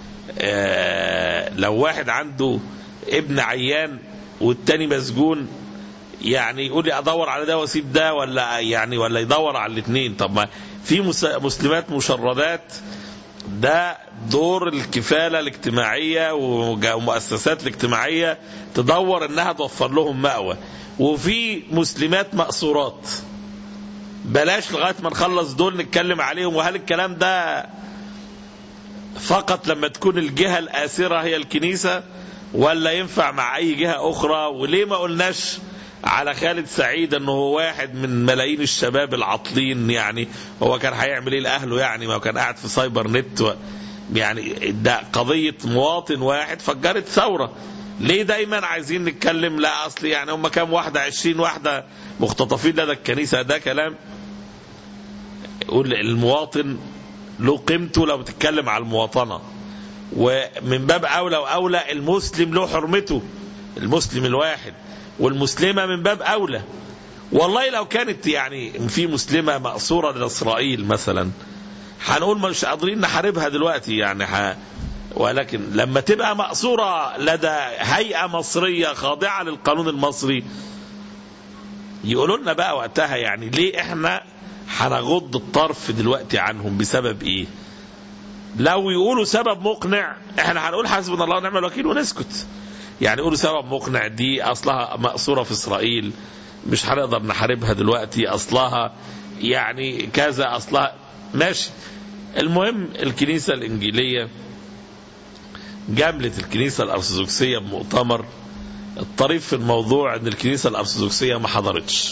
آه لو واحد عنده ابن عيان والتاني مسجون يعني يقول لي ادور على ده واسيب ده ولا يعني ولا يدور على الاثنين طب ما في مسلمات مشردات ده دور الكفالة الاجتماعية والمؤسسات الاجتماعية تدور انها توفر لهم مأوى وفي مسلمات مأسورات بلاش لغاية ما نخلص دول نتكلم عليهم وهل الكلام ده فقط لما تكون الجهة الآسرة هي الكنيسة ولا ينفع مع أي جهة أخرى وليه ما قلناش على خالد سعيد انه هو واحد من ملايين الشباب العاطلين يعني هو كان هيعمل ايه لاهله يعني ما هو كان قاعد في سايبر نت و يعني ده قضيه مواطن واحد فجرت ثوره ليه دايما عايزين نتكلم لا اصل يعني هم كام واحده عشرين واحده مختطفين لدى الكنيسه ده كلام يقول المواطن له قيمته لو بتتكلم على المواطنه ومن باب اولى واولى المسلم له حرمته المسلم الواحد والمسلمه من باب اولى والله لو كانت يعني في مسلمه مأسوره لاسرائيل مثلا هنقول مش قادرين نحاربها دلوقتي يعني ح... ولكن لما تبقى مأسورة لدى هيئة مصرية خاضعة للقانون المصري يقولوا لنا بقى وقتها يعني ليه احنا هنغض الطرف دلوقتي عنهم بسبب ايه لو يقولوا سبب مقنع احنا هنقول حسبنا الله ونعم الوكيل ونسكت يعني يقولوا سبب مقنع دي اصلها مأسورة في اسرائيل مش هنقدر نحاربها دلوقتي اصلها يعني كذا اصلها ماشي المهم الكنيسة الانجيلية جاملة الكنيسة الأرثوذكسية بمؤتمر الطريف في الموضوع ان الكنيسة الأرثوذكسية ما حضرتش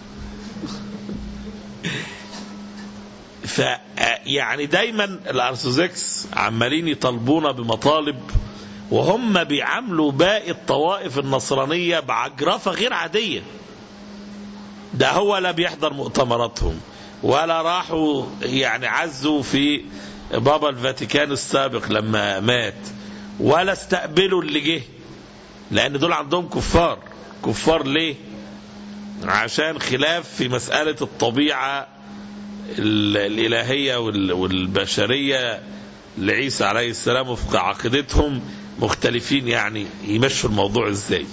ف يعني دايما الأرثوذكس عمالين يطالبونا بمطالب وهم بيعاملوا باقي الطوائف النصرانية بعجرفة غير عادية ده هو لا بيحضر مؤتمراتهم ولا راحوا يعني عزوا في بابا الفاتيكان السابق لما مات ولا استقبلوا اللي جه لان دول عندهم كفار كفار ليه عشان خلاف في مسألة الطبيعة الإلهية والبشرية لعيسى عليه السلام وفق عقيدتهم مختلفين يعني يمشوا الموضوع ازاي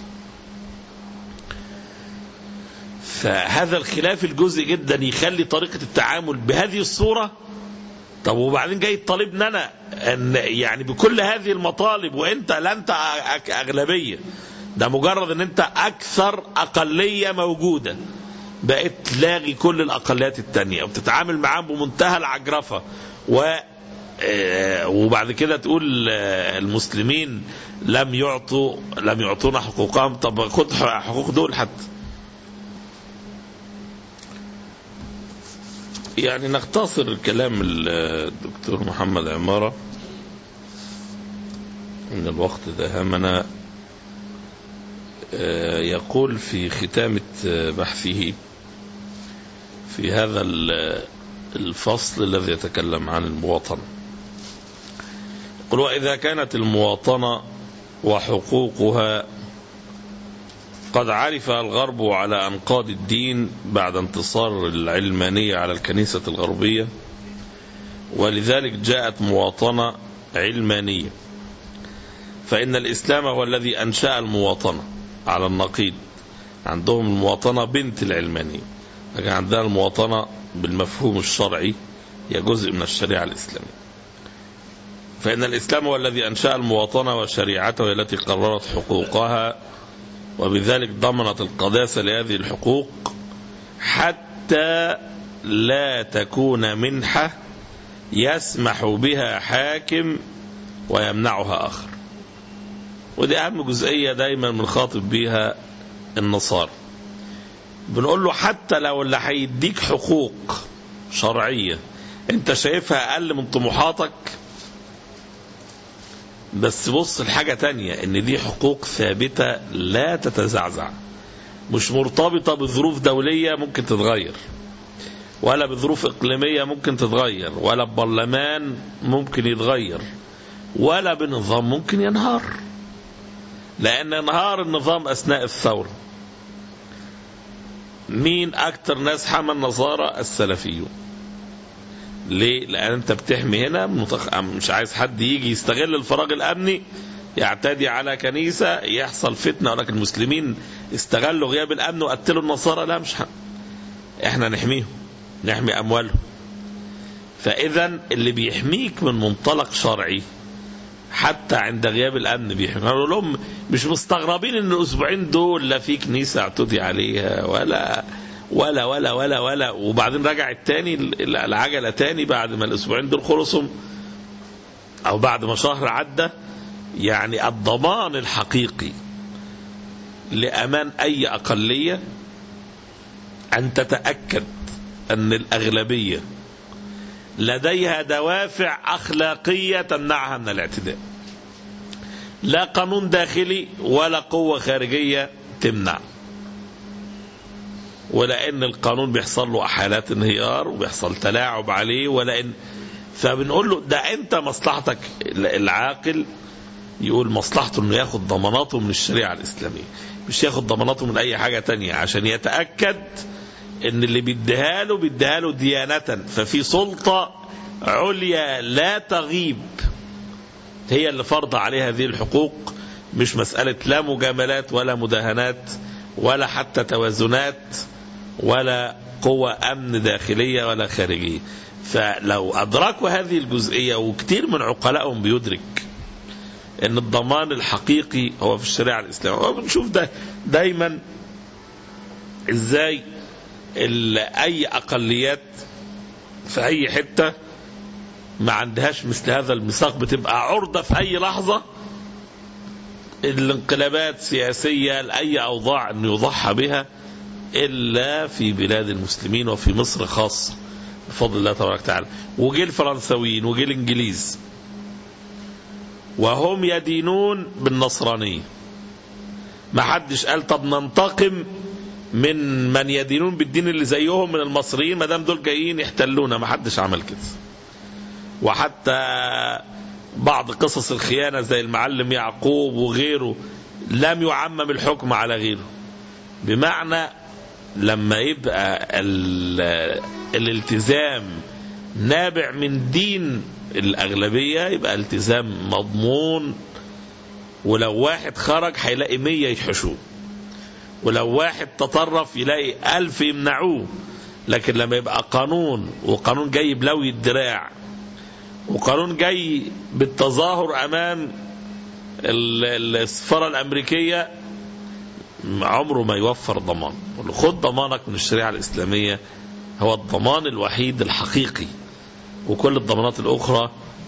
فهذا الخلاف الجزء جدا يخلي طريقة التعامل بهذه الصورة طب وبعدين جاي تطالبني انا ان يعني بكل هذه المطالب وانت لا انت اغلبيه ده مجرد ان انت اكثر اقليه موجوده بقيت لاغي كل الاقليات التانية وبتتعامل معاهم بمنتهى العجرفه و وبعد كده تقول المسلمين لم يعطوا لم يعطونا حقوقهم طب خد حقوق دول حتى يعني نختصر كلام الدكتور محمد عمارة إن الوقت دهمنا يقول في ختامة بحثه في هذا الفصل الذي يتكلم عن المواطنة يقول وإذا كانت المواطنة وحقوقها قد عرف الغرب على أنقاض الدين بعد انتصار العلمانية على الكنيسة الغربية ولذلك جاءت مواطنة علمانية فإن الإسلام هو الذي أنشأ المواطنة على النقيض عندهم المواطنة بنت العلمانية لكن عندنا المواطنة بالمفهوم الشرعي هي جزء من الشريعة الإسلامية فإن الإسلام هو الذي أنشأ المواطنة وشريعته التي قررت حقوقها وبذلك ضمنت القداسة لهذه الحقوق حتى لا تكون منحة يسمح بها حاكم ويمنعها آخر ودي أهم جزئية دايما بنخاطب بيها النصارى بنقول له حتى لو اللي هيديك حقوق شرعية انت شايفها أقل من طموحاتك بس بص لحاجة تانية ان دي حقوق ثابتة لا تتزعزع مش مرتبطة بظروف دولية ممكن تتغير ولا بظروف إقليمية ممكن تتغير ولا ببرلمان ممكن يتغير ولا بنظام ممكن ينهار لأن انهار النظام أثناء الثورة مين أكتر ناس حمى النصارى السلفيون ليه؟ لأن أنت بتحمي هنا متخ... مش عايز حد يجي يستغل الفراغ الأمني يعتدي على كنيسة يحصل فتنة ولكن المسلمين استغلوا غياب الأمن وقتلوا النصارى لا مش حق. احنا نحميهم نحمي أموالهم فإذا اللي بيحميك من منطلق شرعي حتى عند غياب الامن بيحمي نقول لهم مش مستغربين ان الاسبوعين دول لا في كنيسه اعتدي عليها ولا ولا ولا ولا ولا وبعدين رجعت تاني العجله تاني بعد ما الاسبوعين دول خلصوا او بعد ما شهر عدى يعني الضمان الحقيقي لأمان أي أقلية أن تتأكد أن الأغلبية لديها دوافع أخلاقية تمنعها من الاعتداء لا قانون داخلي ولا قوة خارجية تمنع ولأن القانون بيحصل له حالات انهيار وبيحصل تلاعب عليه ولأن فبنقول له ده أنت مصلحتك العاقل يقول مصلحته انه ياخد ضماناته من الشريعة الإسلامية مش ياخد ضماناته من أي حاجة تانية عشان يتأكد ان اللي بيديها له بيديها له ديانة ففي سلطة عليا لا تغيب هي اللي فرض عليها هذه الحقوق مش مسألة لا مجاملات ولا مداهنات ولا حتى توازنات ولا قوة أمن داخلية ولا خارجية فلو أدركوا هذه الجزئية وكثير من عقلائهم بيدرك ان الضمان الحقيقي هو في الشريعة الإسلامية وبنشوف ده دايما ازاي اي اقليات في اي حته ما عندهاش مثل هذا الميثاق بتبقى عرضه في اي لحظه الانقلابات سياسيه لاي اوضاع ان يضحى بها الا في بلاد المسلمين وفي مصر خاصه بفضل الله تبارك وتعالى وجه الفرنساويين وجه الانجليز وهم يدينون بالنصرانيه ما حدش قال طب ننتقم من من يدينون بالدين اللي زيهم من المصريين ما دام دول جايين يحتلونا ما حدش عمل كده وحتى بعض قصص الخيانه زي المعلم يعقوب وغيره لم يعمم الحكم على غيره بمعنى لما يبقى الالتزام نابع من دين الاغلبيه يبقى التزام مضمون ولو واحد خرج هيلاقي مية يحشوه ولو واحد تطرف يلاقي ألف يمنعوه لكن لما يبقى قانون وقانون جاي بلوي الدراع وقانون جاي بالتظاهر أمام السفارة الأمريكية عمره ما يوفر ضمان خد ضمانك من الشريعة الإسلامية هو الضمان الوحيد الحقيقي وكل الضمانات الأخرى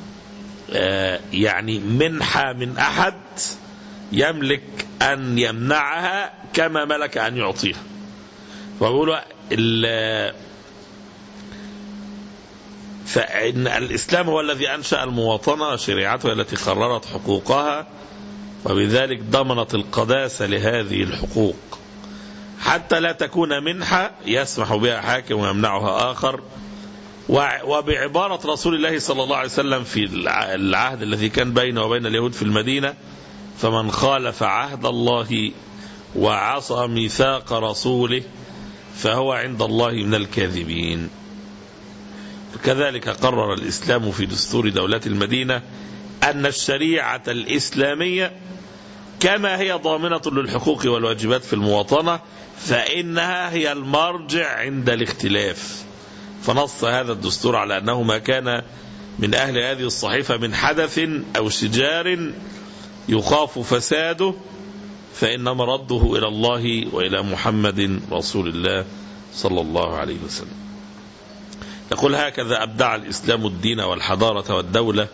يعني منحة من أحد يملك أن يمنعها كما ملك أن يعطيها وبقول فإن الإسلام هو الذي أنشأ المواطنة شريعته التي قررت حقوقها وبذلك ضمنت القداسة لهذه الحقوق حتى لا تكون منحة يسمح بها حاكم ويمنعها آخر وبعبارة رسول الله صلى الله عليه وسلم في العهد الذي كان بينه وبين اليهود في المدينة فمن خالف عهد الله وعصى ميثاق رسوله فهو عند الله من الكاذبين كذلك قرر الإسلام في دستور دولة المدينة أن الشريعة الإسلامية كما هي ضامنة للحقوق والواجبات في المواطنة فإنها هي المرجع عند الاختلاف فنص هذا الدستور على أنه ما كان من أهل هذه الصحيفة من حدث أو شجار يخاف فساده فإن مرده إلى الله وإلى محمد رسول الله صلى الله عليه وسلم يقول هكذا أبدع الإسلام الدين والحضارة والدولة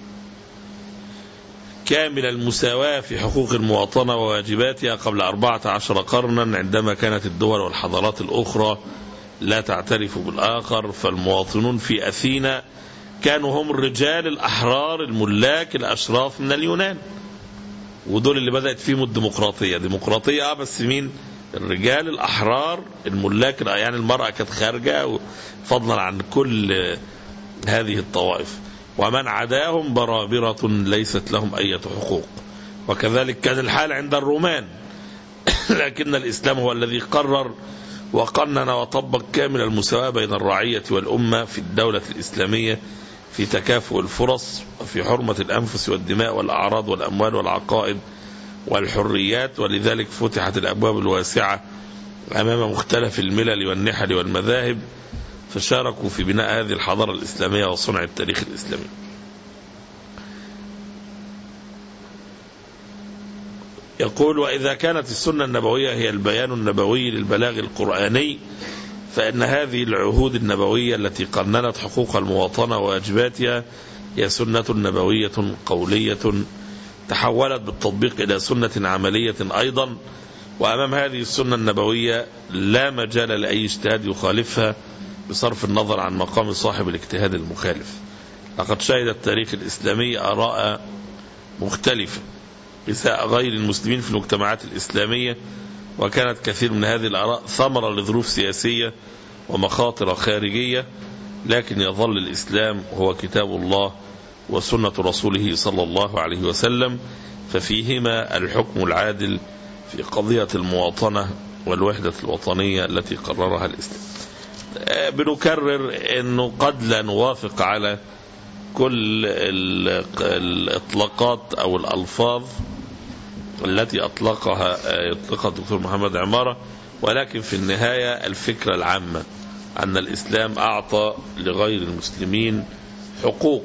كامل المساواة في حقوق المواطنة وواجباتها قبل أربعة عشر قرنا عندما كانت الدول والحضارات الأخرى لا تعترف بالآخر فالمواطنون في أثينا كانوا هم الرجال الأحرار الملاك الأشراف من اليونان ودول اللي بدأت فيهم الديمقراطية ديمقراطية آه بس مين الرجال الأحرار الملاك يعني المرأة كانت خارجة فضلا عن كل هذه الطوائف ومن عداهم برابرة ليست لهم أي حقوق وكذلك كان الحال عند الرومان لكن الإسلام هو الذي قرر وقنن وطبق كامل المساواة بين الرعية والأمة في الدولة الإسلامية في تكافؤ الفرص وفي حرمة الأنفس والدماء والأعراض والأموال والعقائد والحريات ولذلك فتحت الأبواب الواسعة أمام مختلف الملل والنحل والمذاهب فشاركوا في بناء هذه الحضارة الإسلامية وصنع التاريخ الإسلامي يقول وإذا كانت السنة النبوية هي البيان النبوي للبلاغ القرآني فإن هذه العهود النبوية التي قننت حقوق المواطنة وواجباتها هي سنة نبوية قولية تحولت بالتطبيق إلى سنة عملية أيضا وأمام هذه السنة النبوية لا مجال لأي اجتهاد يخالفها بصرف النظر عن مقام صاحب الاجتهاد المخالف لقد شهد التاريخ الإسلامي آراء مختلفة إساءة غير المسلمين في المجتمعات الإسلامية وكانت كثير من هذه الآراء ثمرة لظروف سياسية ومخاطر خارجية لكن يظل الإسلام هو كتاب الله وسنة رسوله صلى الله عليه وسلم ففيهما الحكم العادل في قضية المواطنة والوحدة الوطنية التي قررها الإسلام بنكرر أنه قد لا نوافق على كل الإطلاقات أو الألفاظ التي أطلقها يطلقها الدكتور محمد عمارة ولكن في النهاية الفكرة العامة أن الإسلام أعطى لغير المسلمين حقوق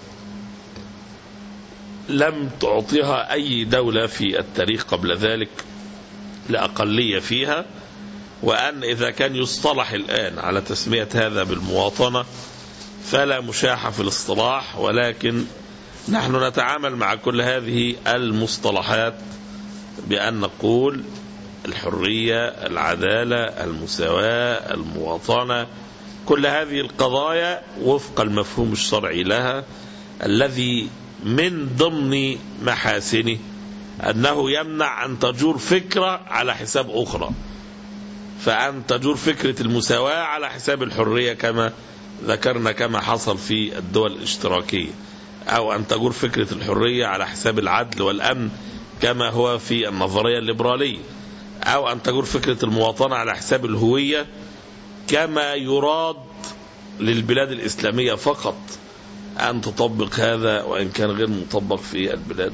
لم تعطيها أي دولة في التاريخ قبل ذلك لأقلية فيها وأن إذا كان يصطلح الآن على تسمية هذا بالمواطنة فلا مشاحة في الاصطلاح ولكن نحن نتعامل مع كل هذه المصطلحات بأن نقول الحرية العدالة المساواة المواطنة كل هذه القضايا وفق المفهوم الشرعي لها الذي من ضمن محاسنه أنه يمنع أن تجور فكرة على حساب أخرى فأن تجور فكرة المساواة على حساب الحرية كما ذكرنا كما حصل في الدول الاشتراكية أو أن تجور فكرة الحرية على حساب العدل والأمن كما هو في النظرية الليبرالية أو أن تجور فكرة المواطنة على حساب الهوية كما يراد للبلاد الإسلامية فقط أن تطبق هذا وإن كان غير مطبق في البلاد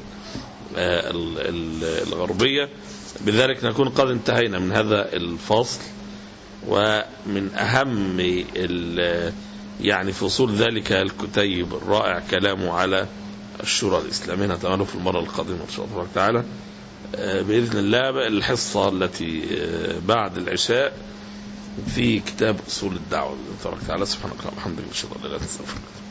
الغربية بذلك نكون قد انتهينا من هذا الفصل ومن أهم يعني فصول ذلك الكتيب الرائع كلامه على الشورى الإسلامية نتمنى في المرة القادمة إن شاء الله تعالى بإذن الله الحصة التي بعد العشاء في كتاب أصول الدعوة تبارك تعالى سبحانك اللهم وبحمدك أشهد أن لا إله إلا أنت